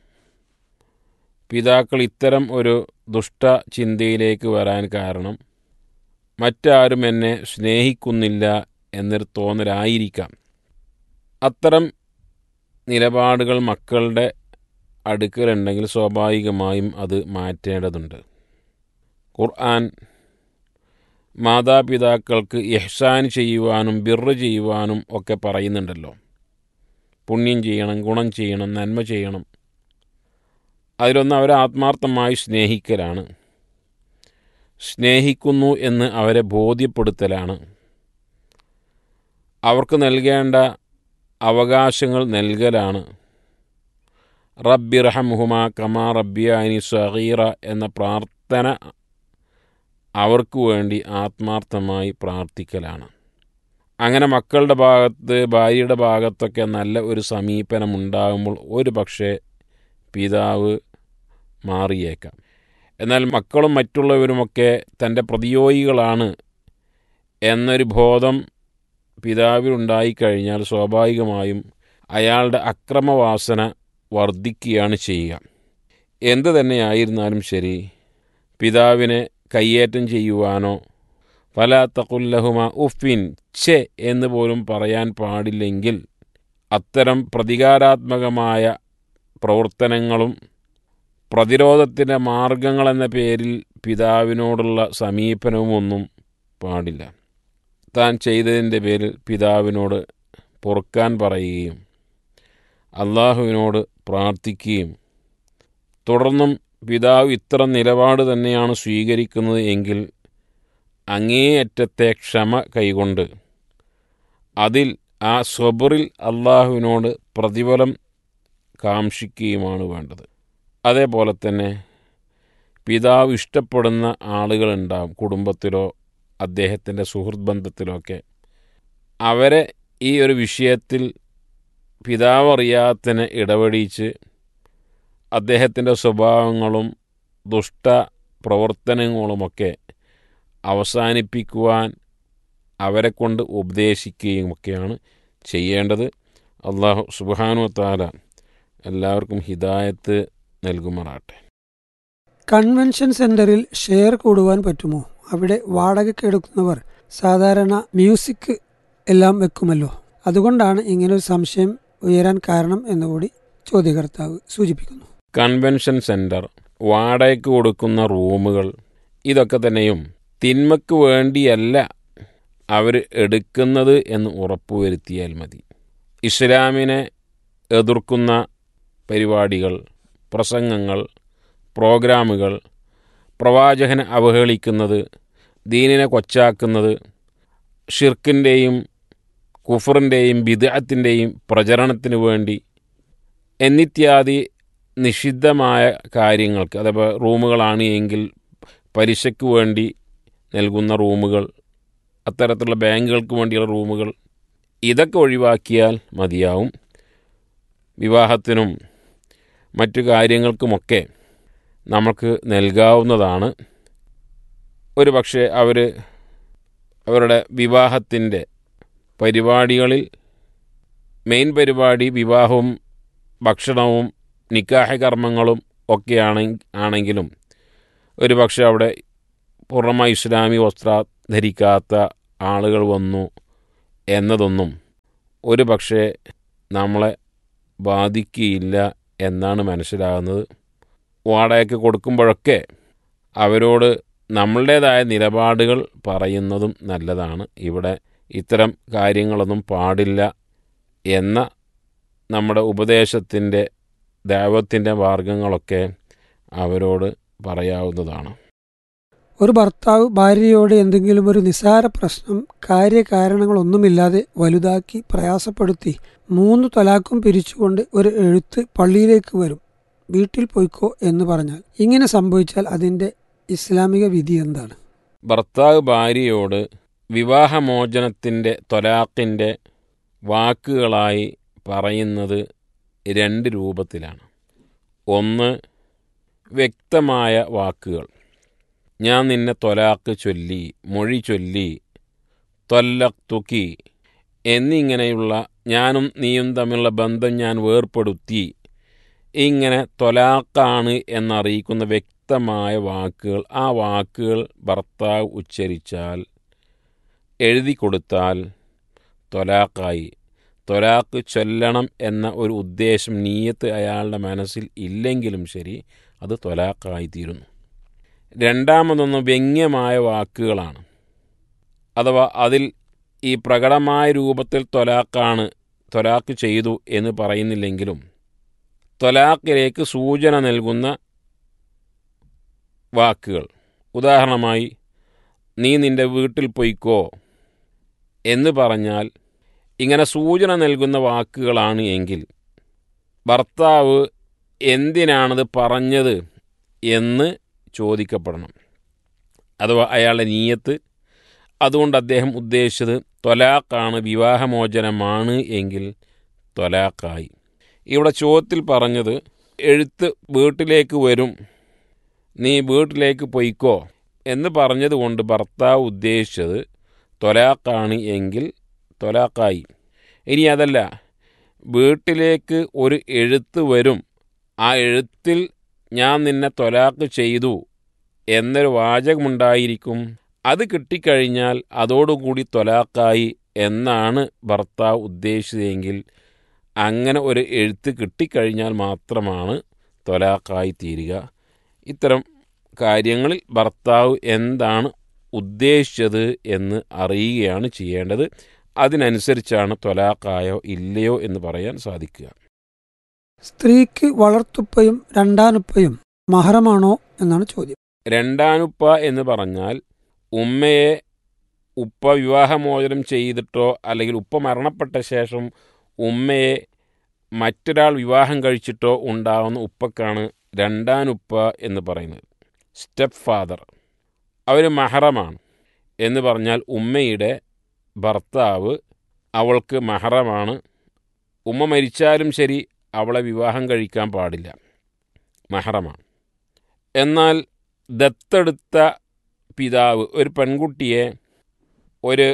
പിതാക്കൾ ഇത്തരം ഒരു ദുഷ്ട ചിന്തയിലേക്ക് വരാൻ കാരണം മറ്റാരും എന്നെ സ്നേഹിക്കുന്നില്ല എന്നൊരു തോന്നലായിരിക്കാം അത്തരം നിലപാടുകൾ മക്കളുടെ അടുക്കലുണ്ടെങ്കിൽ സ്വാഭാവികമായും അത് മാറ്റേണ്ടതുണ്ട് ഖുർആൻ മാതാപിതാക്കൾക്ക് ഇഹ്സാൻ ചെയ്യുവാനും ബിറ് ചെയ്യുവാനും ഒക്കെ പറയുന്നുണ്ടല്ലോ പുണ്യം ചെയ്യണം ഗുണം ചെയ്യണം നന്മ ചെയ്യണം അതിലൊന്ന് അവരെ ആത്മാർത്ഥമായി സ്നേഹിക്കലാണ് സ്നേഹിക്കുന്നു എന്ന് അവരെ ബോധ്യപ്പെടുത്തലാണ് അവർക്ക് നൽകേണ്ട അവകാശങ്ങൾ നൽകലാണ് റബ്ബി റഹംഹുമ കമാ റബ്ബിയാനി സഹീറ എന്ന പ്രാർത്ഥന അവർക്ക് വേണ്ടി ആത്മാർത്ഥമായി പ്രാർത്ഥിക്കലാണ് അങ്ങനെ മക്കളുടെ ഭാഗത്ത് ഭാര്യയുടെ ഭാഗത്തൊക്കെ നല്ല ഒരു സമീപനം ഉണ്ടാകുമ്പോൾ ഒരു പക്ഷേ പിതാവ് മാറിയേക്കാം എന്നാൽ മക്കളും മറ്റുള്ളവരുമൊക്കെ തൻ്റെ പ്രതിയോഗികളാണ് എന്നൊരു ബോധം പിതാവിനുണ്ടായിക്കഴിഞ്ഞാൽ സ്വാഭാവികമായും അയാളുടെ അക്രമവാസന വർദ്ധിക്കുകയാണ് ചെയ്യുക എന്തു തന്നെയായിരുന്നാലും ശരി പിതാവിനെ കയ്യേറ്റം ചെയ്യുവാനോ പല തക്കുല്ലഹുമ ഉഫിൻ ഛെ എന്ന് പോലും പറയാൻ പാടില്ലെങ്കിൽ അത്തരം പ്രതികാരാത്മകമായ പ്രവർത്തനങ്ങളും പ്രതിരോധത്തിൻ്റെ മാർഗങ്ങളെന്ന പേരിൽ പിതാവിനോടുള്ള സമീപനവുമൊന്നും പാടില്ല താൻ ചെയ്തതിൻ്റെ പേരിൽ പിതാവിനോട് പൊറുക്കാൻ പറയുകയും അള്ളാഹുവിനോട് പ്രാർത്ഥിക്കുകയും തുടർന്നും പിതാവ് ഇത്തരം നിലപാട് തന്നെയാണ് സ്വീകരിക്കുന്നത് എങ്കിൽ അങ്ങേയറ്റത്തെ ക്ഷമ കൈകൊണ്ട് അതിൽ ആ സ്വബറിൽ അള്ളാഹുവിനോട് പ്രതിഫലം കാക്ഷിക്കുകയുമാണ് വേണ്ടത് അതേപോലെ തന്നെ പിതാവ് ഇഷ്ടപ്പെടുന്ന ആളുകളുണ്ടാവും കുടുംബത്തിലോ അദ്ദേഹത്തിൻ്റെ സുഹൃത്ത് ബന്ധത്തിലോ ഒക്കെ അവരെ ഈ ഒരു വിഷയത്തിൽ പിതാവ് അറിയാത്തതിനെ ഇടപെടിച്ച് അദ്ദേഹത്തിൻ്റെ സ്വഭാവങ്ങളും ദുഷ്ട പ്രവർത്തനങ്ങളുമൊക്കെ അവസാനിപ്പിക്കുവാൻ അവരെ കൊണ്ട് ഉപദേശിക്കുകയും ഒക്കെയാണ് ചെയ്യേണ്ടത് അള്ളാഹു സുബാനു താല എല്ലാവർക്കും ഹിദായത്ത് നൽകുമാറാട്ടെ കൺവെൻഷൻ സെന്ററിൽ ഷെയർ കൂടുവാൻ പറ്റുമോ അവിടെ വാടകയ്ക്ക് എടുക്കുന്നവർ സാധാരണ മ്യൂസിക് എല്ലാം വെക്കുമല്ലോ അതുകൊണ്ടാണ് ഇങ്ങനൊരു സംശയം ഉയരാൻ കാരണം എന്നുകൂടി ചോദ്യകർത്താവ് സൂചിപ്പിക്കുന്നു കൺവെൻഷൻ സെൻറ്റർ വാടകയ്ക്ക് കൊടുക്കുന്ന റൂമുകൾ ഇതൊക്കെ തന്നെയും തിന്മയ്ക്ക് വേണ്ടിയല്ല അവർ എടുക്കുന്നത് എന്ന് ഉറപ്പുവരുത്തിയാൽ മതി ഇസ്ലാമിനെ എതിർക്കുന്ന പരിപാടികൾ പ്രസംഗങ്ങൾ പ്രോഗ്രാമുകൾ പ്രവാചകനെ അവഹേളിക്കുന്നത് ദീനിനെ കൊച്ചാക്കുന്നത് ഷിർക്കിൻ്റെയും കുഫറിൻ്റെയും ബിദഅത്തിൻ്റെയും പ്രചരണത്തിന് വേണ്ടി എന്നിത്യാദി നിഷിദ്ധമായ കാര്യങ്ങൾക്ക് അഥവാ റൂമുകളാണ് എങ്കിൽ പലിശയ്ക്ക് വേണ്ടി നൽകുന്ന റൂമുകൾ അത്തരത്തിലുള്ള ബാങ്കുകൾക്ക് വേണ്ടിയുള്ള റൂമുകൾ ഇതൊക്കെ ഒഴിവാക്കിയാൽ മതിയാവും വിവാഹത്തിനും മറ്റു കാര്യങ്ങൾക്കുമൊക്കെ നമുക്ക് നൽകാവുന്നതാണ് ഒരു പക്ഷേ അവർ അവരുടെ വിവാഹത്തിൻ്റെ പരിപാടികളിൽ മെയിൻ പരിപാടി വിവാഹവും ഭക്ഷണവും നിക്കാഹ കർമ്മങ്ങളും ഒക്കെയാണ് ആണെങ്കിലും ഒരു പക്ഷേ അവിടെ പൂർണ്ണമായി ഇസ്ലാമി വസ്ത്ര ധരിക്കാത്ത ആളുകൾ വന്നു എന്നതൊന്നും ഒരു പക്ഷേ നമ്മളെ ബാധിക്കുകയില്ല എന്നാണ് മനസ്സിലാകുന്നത് വാടകയ്ക്ക് കൊടുക്കുമ്പോഴൊക്കെ അവരോട് നമ്മളുടേതായ നിലപാടുകൾ പറയുന്നതും നല്ലതാണ് ഇവിടെ ഇത്തരം കാര്യങ്ങളൊന്നും പാടില്ല എന്ന നമ്മുടെ ഉപദേശത്തിൻ്റെ ദൈവത്തിൻ്റെ മാർഗങ്ങളൊക്കെ അവരോട് പറയാവുന്നതാണ് ഒരു ഭർത്താവ് ഭാര്യയോട് എന്തെങ്കിലും ഒരു നിസാര പ്രശ്നം കാര്യകാരണങ്ങളൊന്നുമില്ലാതെ വലുതാക്കി പ്രയാസപ്പെടുത്തി മൂന്ന് തലാക്കും പിരിച്ചുകൊണ്ട് ഒരു എഴുത്ത് പള്ളിയിലേക്ക് വരും വീട്ടിൽ പോയിക്കോ എന്ന് പറഞ്ഞാൽ ഇങ്ങനെ സംഭവിച്ചാൽ അതിൻ്റെ ഇസ്ലാമിക വിധി എന്താണ് ഭർത്താവ് ഭാര്യയോട് വിവാഹമോചനത്തിൻ്റെ തൊലാഖിൻ്റെ വാക്കുകളായി പറയുന്നത് രണ്ട് രൂപത്തിലാണ് ഒന്ന് വ്യക്തമായ വാക്കുകൾ ഞാൻ നിന്നെ തൊലാക്ക് ചൊല്ലി മൊഴി ചൊല്ലി തൊല്ലത്തുക്കി എന്നിങ്ങനെയുള്ള ഞാനും നീയും തമ്മിലുള്ള ബന്ധം ഞാൻ വേർപ്പെടുത്തി ഇങ്ങനെ തൊലാക്കാണ് എന്നറിയിക്കുന്ന വ്യക്തമായ വാക്കുകൾ ആ വാക്കുകൾ ഭർത്താവ് ഉച്ചരിച്ചാൽ എഴുതി കൊടുത്താൽ തൊലാക്കായി തൊലാക്ക് ചൊല്ലണം എന്ന ഒരു ഉദ്ദേശം നീയത്ത് അയാളുടെ മനസ്സിൽ ഇല്ലെങ്കിലും ശരി അത് തൊലാക്കായി തീരുന്നു രണ്ടാമതൊന്ന് വ്യംഗ്യമായ വാക്കുകളാണ് അഥവാ അതിൽ ഈ പ്രകടമായ രൂപത്തിൽ തൊലാക്കാണ് തൊലാക്ക് ചെയ്തു എന്ന് പറയുന്നില്ലെങ്കിലും തൊലാക്കിലേക്ക് സൂചന നൽകുന്ന വാക്കുകൾ ഉദാഹരണമായി നീ നിന്റെ വീട്ടിൽ പൊയ്ക്കോ എന്ന് പറഞ്ഞാൽ ഇങ്ങനെ സൂചന നൽകുന്ന വാക്കുകളാണ് എങ്കിൽ ഭർത്താവ് എന്തിനാണത് പറഞ്ഞത് എന്ന് ചോദിക്കപ്പെടണം അഥവാ അയാളുടെ നീയത്ത് അതുകൊണ്ട് അദ്ദേഹം ഉദ്ദേശിച്ചത് തൊലാക്കാണ് വിവാഹമോചനമാണ് എങ്കിൽ തൊലാക്കായി ഇവിടെ ചോദ്യത്തിൽ പറഞ്ഞത് എഴുത്ത് വീട്ടിലേക്ക് വരും നീ വീട്ടിലേക്ക് പൊയ്ക്കോ എന്ന് പറഞ്ഞതുകൊണ്ട് ഭർത്താവ് ഉദ്ദേശിച്ചത് തൊലാക്കാണ് എങ്കിൽ തൊലാക്കായി ഇനി അതല്ല വീട്ടിലേക്ക് ഒരു എഴുത്ത് വരും ആ എഴുത്തിൽ ഞാൻ നിന്നെ തൊലാക്ക് ചെയ്തു എന്നൊരു വാചകമുണ്ടായിരിക്കും അത് കിട്ടിക്കഴിഞ്ഞാൽ അതോടുകൂടി തൊലാക്കായി എന്നാണ് ഭർത്താവ് ഉദ്ദേശിച്ചതെങ്കിൽ അങ്ങനെ ഒരു എഴുത്ത് കിട്ടിക്കഴിഞ്ഞാൽ മാത്രമാണ് തൊലാക്കായി തീരുക ഇത്തരം കാര്യങ്ങളിൽ ഭർത്താവ് എന്താണ് ഉദ്ദേശിച്ചത് എന്ന് അറിയുകയാണ് ചെയ്യേണ്ടത് അതിനനുസരിച്ചാണ് തൊലാക്കായോ ഇല്ലയോ എന്ന് പറയാൻ സാധിക്കുക സ്ത്രീക്ക് വളർത്തുപ്പയും രണ്ടാനുപ്പയും മഹറമാണോ എന്നാണ് ചോദ്യം രണ്ടാനുപ്പ എന്ന് പറഞ്ഞാൽ ഉമ്മയെ ഉപ്പ വിവാഹമോചനം ചെയ്തിട്ടോ അല്ലെങ്കിൽ ഉപ്പ മരണപ്പെട്ട ശേഷം ഉമ്മയെ മറ്റൊരാൾ വിവാഹം കഴിച്ചിട്ടോ ഉണ്ടാവുന്ന ഉപ്പക്കാണ് രണ്ടാനുപ്പ എന്ന് പറയുന്നത് സ്റ്റെപ്പ് ഫാദർ അവർ മഹറമാണ് എന്ന് പറഞ്ഞാൽ ഉമ്മയുടെ ഭർത്താവ് അവൾക്ക് മഹറമാണ് ഉമ്മ മരിച്ചാലും ശരി അവളെ വിവാഹം കഴിക്കാൻ പാടില്ല മഹറമാണ് എന്നാൽ ദത്തെടുത്ത പിതാവ് ഒരു പെൺകുട്ടിയെ ഒരു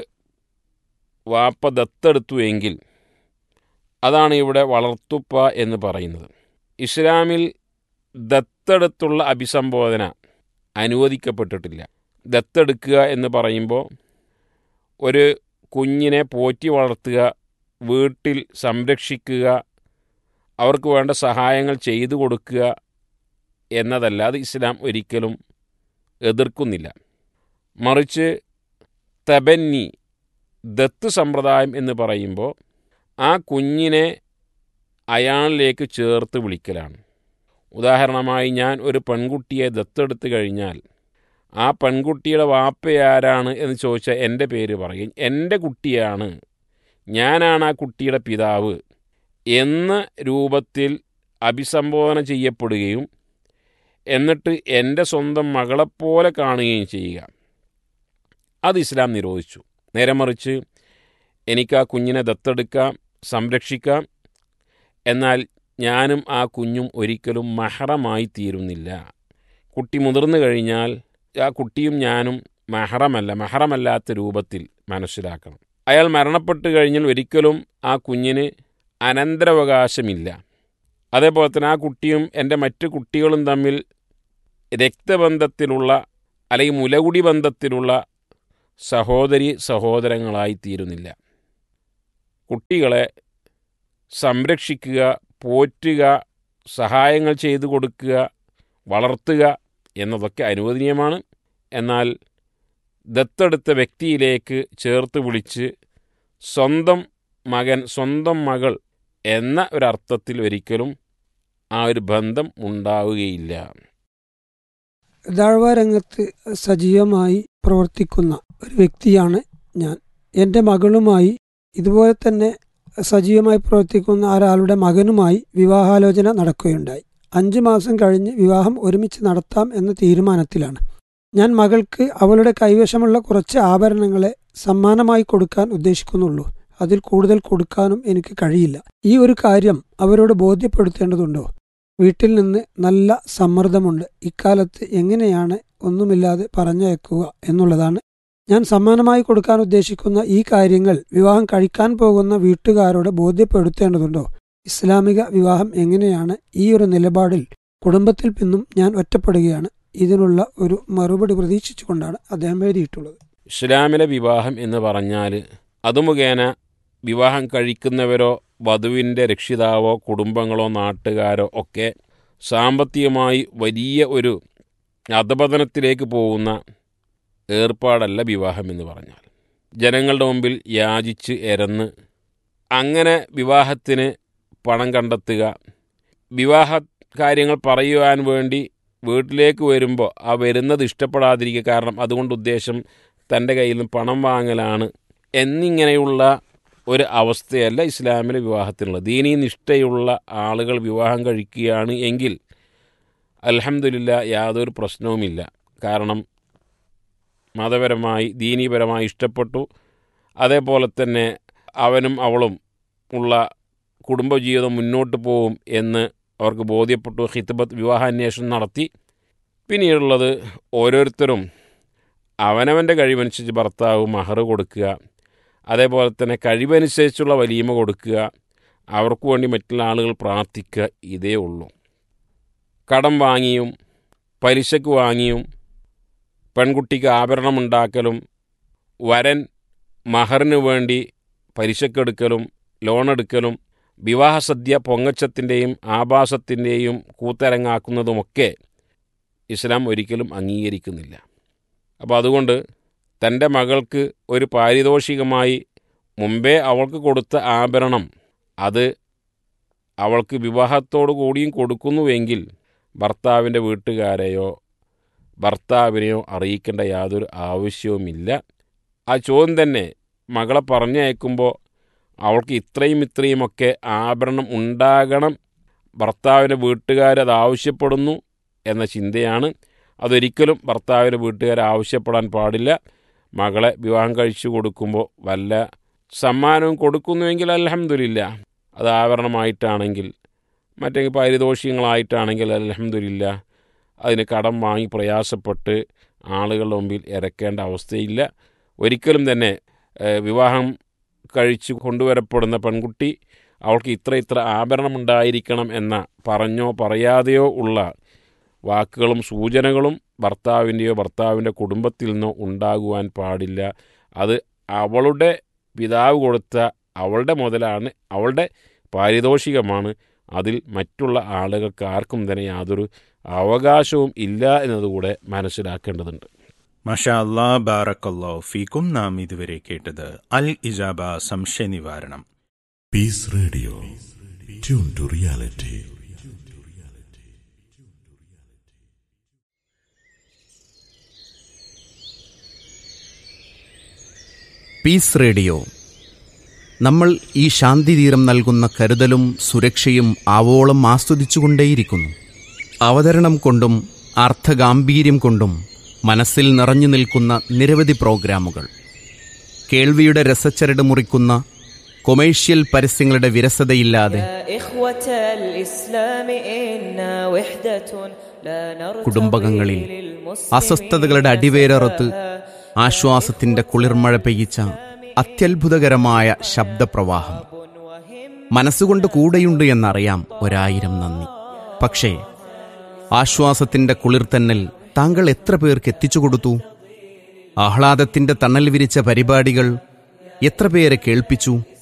വാപ്പ ദത്തെടുത്തു എങ്കിൽ അതാണ് ഇവിടെ വളർത്തുപ്പ എന്ന് പറയുന്നത് ഇസ്ലാമിൽ ദത്തെടുത്തുള്ള അഭിസംബോധന അനുവദിക്കപ്പെട്ടിട്ടില്ല ദത്തെടുക്കുക എന്ന് പറയുമ്പോൾ ഒരു കുഞ്ഞിനെ പോറ്റി വളർത്തുക വീട്ടിൽ സംരക്ഷിക്കുക അവർക്ക് വേണ്ട സഹായങ്ങൾ ചെയ്തു കൊടുക്കുക എന്നതല്ല അത് ഇസ്ലാം ഒരിക്കലും എതിർക്കുന്നില്ല മറിച്ച് തബന്നി ദത്ത് സമ്പ്രദായം എന്ന് പറയുമ്പോൾ ആ കുഞ്ഞിനെ അയാളിലേക്ക് ചേർത്ത് വിളിക്കലാണ് ഉദാഹരണമായി ഞാൻ ഒരു പെൺകുട്ടിയെ ദത്തെടുത്ത് കഴിഞ്ഞാൽ ആ പെൺകുട്ടിയുടെ വാപ്പയാരാണ് എന്ന് ചോദിച്ചാൽ എൻ്റെ പേര് പറയും എൻ്റെ കുട്ടിയാണ് ഞാനാണ് ആ കുട്ടിയുടെ പിതാവ് എന്ന രൂപത്തിൽ അഭിസംബോധന ചെയ്യപ്പെടുകയും എന്നിട്ട് എൻ്റെ സ്വന്തം മകളെപ്പോലെ കാണുകയും ചെയ്യുക അത് ഇസ്ലാം നിരോധിച്ചു നേരെ മറിച്ച് എനിക്ക് ആ കുഞ്ഞിനെ ദത്തെടുക്കാം സംരക്ഷിക്കാം എന്നാൽ ഞാനും ആ കുഞ്ഞും ഒരിക്കലും മഹറമായി തീരുന്നില്ല കുട്ടി മുതിർന്നു കഴിഞ്ഞാൽ ആ കുട്ടിയും ഞാനും മഹറമല്ല മഹറമല്ലാത്ത രൂപത്തിൽ മനസ്സിലാക്കണം അയാൾ മരണപ്പെട്ട് കഴിഞ്ഞാൽ ഒരിക്കലും ആ കുഞ്ഞിന് അനന്തരാവകാശമില്ല അതേപോലെ തന്നെ ആ കുട്ടിയും എൻ്റെ മറ്റു കുട്ടികളും തമ്മിൽ രക്തബന്ധത്തിലുള്ള അല്ലെങ്കിൽ മുലകുടി ബന്ധത്തിലുള്ള സഹോദരി സഹോദരങ്ങളായി തീരുന്നില്ല കുട്ടികളെ സംരക്ഷിക്കുക പോറ്റുക സഹായങ്ങൾ ചെയ്തു കൊടുക്കുക വളർത്തുക എന്നതൊക്കെ അനുവദനീയമാണ് എന്നാൽ ദത്തെടുത്ത വ്യക്തിയിലേക്ക് ചേർത്ത് വിളിച്ച് സ്വന്തം മകൻ സ്വന്തം മകൾ എന്ന ഒരർത്ഥത്തിൽ ഒരിക്കലും ആ ഒരു ബന്ധം ഉണ്ടാവുകയില്ല ദാഴ്വ രംഗത്ത് സജീവമായി പ്രവർത്തിക്കുന്ന ഒരു വ്യക്തിയാണ് ഞാൻ എൻ്റെ മകളുമായി ഇതുപോലെ തന്നെ സജീവമായി പ്രവർത്തിക്കുന്ന ഒരാളുടെ മകനുമായി വിവാഹാലോചന നടക്കുകയുണ്ടായി അഞ്ചു മാസം കഴിഞ്ഞ് വിവാഹം ഒരുമിച്ച് നടത്താം എന്ന തീരുമാനത്തിലാണ് ഞാൻ മകൾക്ക് അവളുടെ കൈവശമുള്ള കുറച്ച് ആഭരണങ്ങളെ സമ്മാനമായി കൊടുക്കാൻ ഉദ്ദേശിക്കുന്നുള്ളൂ അതിൽ കൂടുതൽ കൊടുക്കാനും എനിക്ക് കഴിയില്ല ഈ ഒരു കാര്യം അവരോട് ബോധ്യപ്പെടുത്തേണ്ടതുണ്ടോ വീട്ടിൽ നിന്ന് നല്ല സമ്മർദ്ദമുണ്ട് ഇക്കാലത്ത് എങ്ങനെയാണ് ഒന്നുമില്ലാതെ പറഞ്ഞയക്കുക എന്നുള്ളതാണ് ഞാൻ സമ്മാനമായി കൊടുക്കാൻ ഉദ്ദേശിക്കുന്ന ഈ കാര്യങ്ങൾ വിവാഹം കഴിക്കാൻ പോകുന്ന വീട്ടുകാരോട് ബോധ്യപ്പെടുത്തേണ്ടതുണ്ടോ ഇസ്ലാമിക വിവാഹം എങ്ങനെയാണ് ഈ ഒരു നിലപാടിൽ കുടുംബത്തിൽ നിന്നും ഞാൻ ഒറ്റപ്പെടുകയാണ് ഇതിനുള്ള ഒരു മറുപടി പ്രതീക്ഷിച്ചുകൊണ്ടാണ് അദ്ദേഹം എഴുതിയിട്ടുള്ളത് ഇസ്ലാമിലെ വിവാഹം എന്ന് പറഞ്ഞാൽ അത് മുഖേന വിവാഹം കഴിക്കുന്നവരോ വധുവിൻ്റെ രക്ഷിതാവോ കുടുംബങ്ങളോ നാട്ടുകാരോ ഒക്കെ സാമ്പത്തികമായി വലിയ ഒരു അധപതനത്തിലേക്ക് പോകുന്ന ഏർപ്പാടല്ല വിവാഹം എന്ന് പറഞ്ഞാൽ ജനങ്ങളുടെ മുമ്പിൽ യാചിച്ച് എരന്ന് അങ്ങനെ വിവാഹത്തിന് പണം കണ്ടെത്തുക വിവാഹ കാര്യങ്ങൾ പറയുവാൻ വേണ്ടി വീട്ടിലേക്ക് വരുമ്പോൾ ആ വരുന്നത് ഇഷ്ടപ്പെടാതിരിക്കുക കാരണം അതുകൊണ്ട് ഉദ്ദേശം തൻ്റെ കയ്യിൽ നിന്ന് പണം വാങ്ങലാണ് എന്നിങ്ങനെയുള്ള ഒരു അവസ്ഥയല്ല ഇസ്ലാമിലെ വിവാഹത്തിനുള്ളത് ദീനീ നിഷ്ഠയുള്ള ആളുകൾ വിവാഹം കഴിക്കുകയാണ് എങ്കിൽ അലഹമില്ല യാതൊരു പ്രശ്നവുമില്ല കാരണം മതപരമായി ദീനീപരമായി ഇഷ്ടപ്പെട്ടു അതേപോലെ തന്നെ അവനും അവളും ഉള്ള കുടുംബജീവിതം മുന്നോട്ട് പോവും എന്ന് അവർക്ക് ബോധ്യപ്പെട്ടു ഹിത്ബത്ത് വിവാഹാന്വേഷണം നടത്തി പിന്നീടുള്ളത് ഓരോരുത്തരും അവനവൻ്റെ കഴിവനുസരിച്ച് ഭർത്താവ് മഹർ കൊടുക്കുക അതേപോലെ തന്നെ കഴിവനുസരിച്ചുള്ള വലീമ കൊടുക്കുക അവർക്ക് വേണ്ടി മറ്റുള്ള ആളുകൾ പ്രാർത്ഥിക്കുക ഇതേ ഉള്ളൂ കടം വാങ്ങിയും പലിശക്ക് വാങ്ങിയും പെൺകുട്ടിക്ക് ആഭരണമുണ്ടാക്കലും വരൻ മഹറിന് വേണ്ടി പലിശക്കെടുക്കലും ലോണെടുക്കലും വിവാഹസദ്യ പൊങ്ങച്ചത്തിൻ്റെയും ആഭാസത്തിൻ്റെയും കൂത്തരങ്ങാക്കുന്നതുമൊക്കെ ഇസ്ലാം ഒരിക്കലും അംഗീകരിക്കുന്നില്ല അപ്പോൾ അതുകൊണ്ട് തൻ്റെ മകൾക്ക് ഒരു പാരിതോഷികമായി മുമ്പേ അവൾക്ക് കൊടുത്ത ആഭരണം അത് അവൾക്ക് വിവാഹത്തോടു കൂടിയും കൊടുക്കുന്നുവെങ്കിൽ ഭർത്താവിൻ്റെ വീട്ടുകാരെയോ ഭർത്താവിനെയോ അറിയിക്കേണ്ട യാതൊരു ആവശ്യവുമില്ല ആ ചോദ്യം തന്നെ മകളെ പറഞ്ഞയക്കുമ്പോൾ അവൾക്ക് ഇത്രയും ഇത്രയുമൊക്കെ ആഭരണം ഉണ്ടാകണം ഭർത്താവിൻ്റെ വീട്ടുകാരത് ആവശ്യപ്പെടുന്നു എന്ന ചിന്തയാണ് അതൊരിക്കലും ഭർത്താവിൻ്റെ വീട്ടുകാർ ആവശ്യപ്പെടാൻ പാടില്ല മകളെ വിവാഹം കഴിച്ചു കൊടുക്കുമ്പോൾ വല്ല സമ്മാനവും കൊടുക്കുന്നുവെങ്കിൽ അലഹമില്ല അത് ആഭരണമായിട്ടാണെങ്കിൽ മറ്റെങ്കിൽ പാരിതോഷികങ്ങളായിട്ടാണെങ്കിൽ അലഹമില്ല അതിന് കടം വാങ്ങി പ്രയാസപ്പെട്ട് ആളുകളുടെ മുമ്പിൽ ഇറക്കേണ്ട അവസ്ഥയില്ല ഒരിക്കലും തന്നെ ഏഹ്, വിവാഹം കഴിച്ചു കൊണ്ടുവരപ്പെടുന്ന പെൺകുട്ടി അവൾക്ക് ഇത്ര ഇത്ര ആഭരണം ഉണ്ടായിരിക്കണം എന്ന പറഞ്ഞോ പറയാതെയോ ഉള്ള വാക്കുകളും സൂചനകളും ഭർത്താവിൻ്റെയോ ഭർത്താവിൻ്റെ കുടുംബത്തിൽ നിന്നോ ഉണ്ടാകുവാൻ പാടില്ല അത് അവളുടെ പിതാവ് കൊടുത്ത അവളുടെ മുതലാണ് അവളുടെ പാരിതോഷികമാണ് അതിൽ മറ്റുള്ള ആളുകൾക്ക് ആർക്കും തന്നെ യാതൊരു അവകാശവും ഇല്ല എന്നതുകൂടെ മനസ്സിലാക്കേണ്ടതുണ്ട് മഷാ അല്ലാ ബാറക്കല്ലോ ഫീക്കും നാം ഇതുവരെ കേട്ടത് അൽ ഇജാബ സംശയ നിവാരണം Peace Radio. Tune to reality. Peace radio നമ്മൾ ഈ ശാന്തിതീരം നൽകുന്ന കരുതലും സുരക്ഷയും ആവോളം ആസ്വദിച്ചുകൊണ്ടേയിരിക്കുന്നു അവതരണം കൊണ്ടും അർത്ഥഗാംഭീര്യം കൊണ്ടും മനസ്സിൽ നിറഞ്ഞു നിൽക്കുന്ന നിരവധി പ്രോഗ്രാമുകൾ കേൾവിയുടെ രസച്ചരട് മുറിക്കുന്ന കൊമേഴ്ഷ്യൽ പരസ്യങ്ങളുടെ വിരസതയില്ലാതെ يا إخوة الإسلام إنا وحدة لا نرتضي കുടുംബകങ്ങളിൽ للمسلمين അസ്വസ്ഥതകളുടെ അടിവേരറുത്ത് ആശ്വാസത്തിന്റെ കുളിർമഴ പെയ്യിച്ച അത്യത്ഭുതകരമായ ശബ്ദപ്രവാഹം മനസ്സുകൊണ്ട് കൂടെയുണ്ട് എന്നറിയാം ഒരായിരം നന്ദി പക്ഷേ ആശ്വാസത്തിന്റെ കുളിർത്തന്നൽ താങ്കൾ എത്ര പേർക്ക് എത്തിച്ചു കൊടുത്തു ആഹ്ലാദത്തിന്റെ തണൽ വിരിച്ച പരിപാടികൾ എത്ര പേരെ കേൾപ്പിച്ചു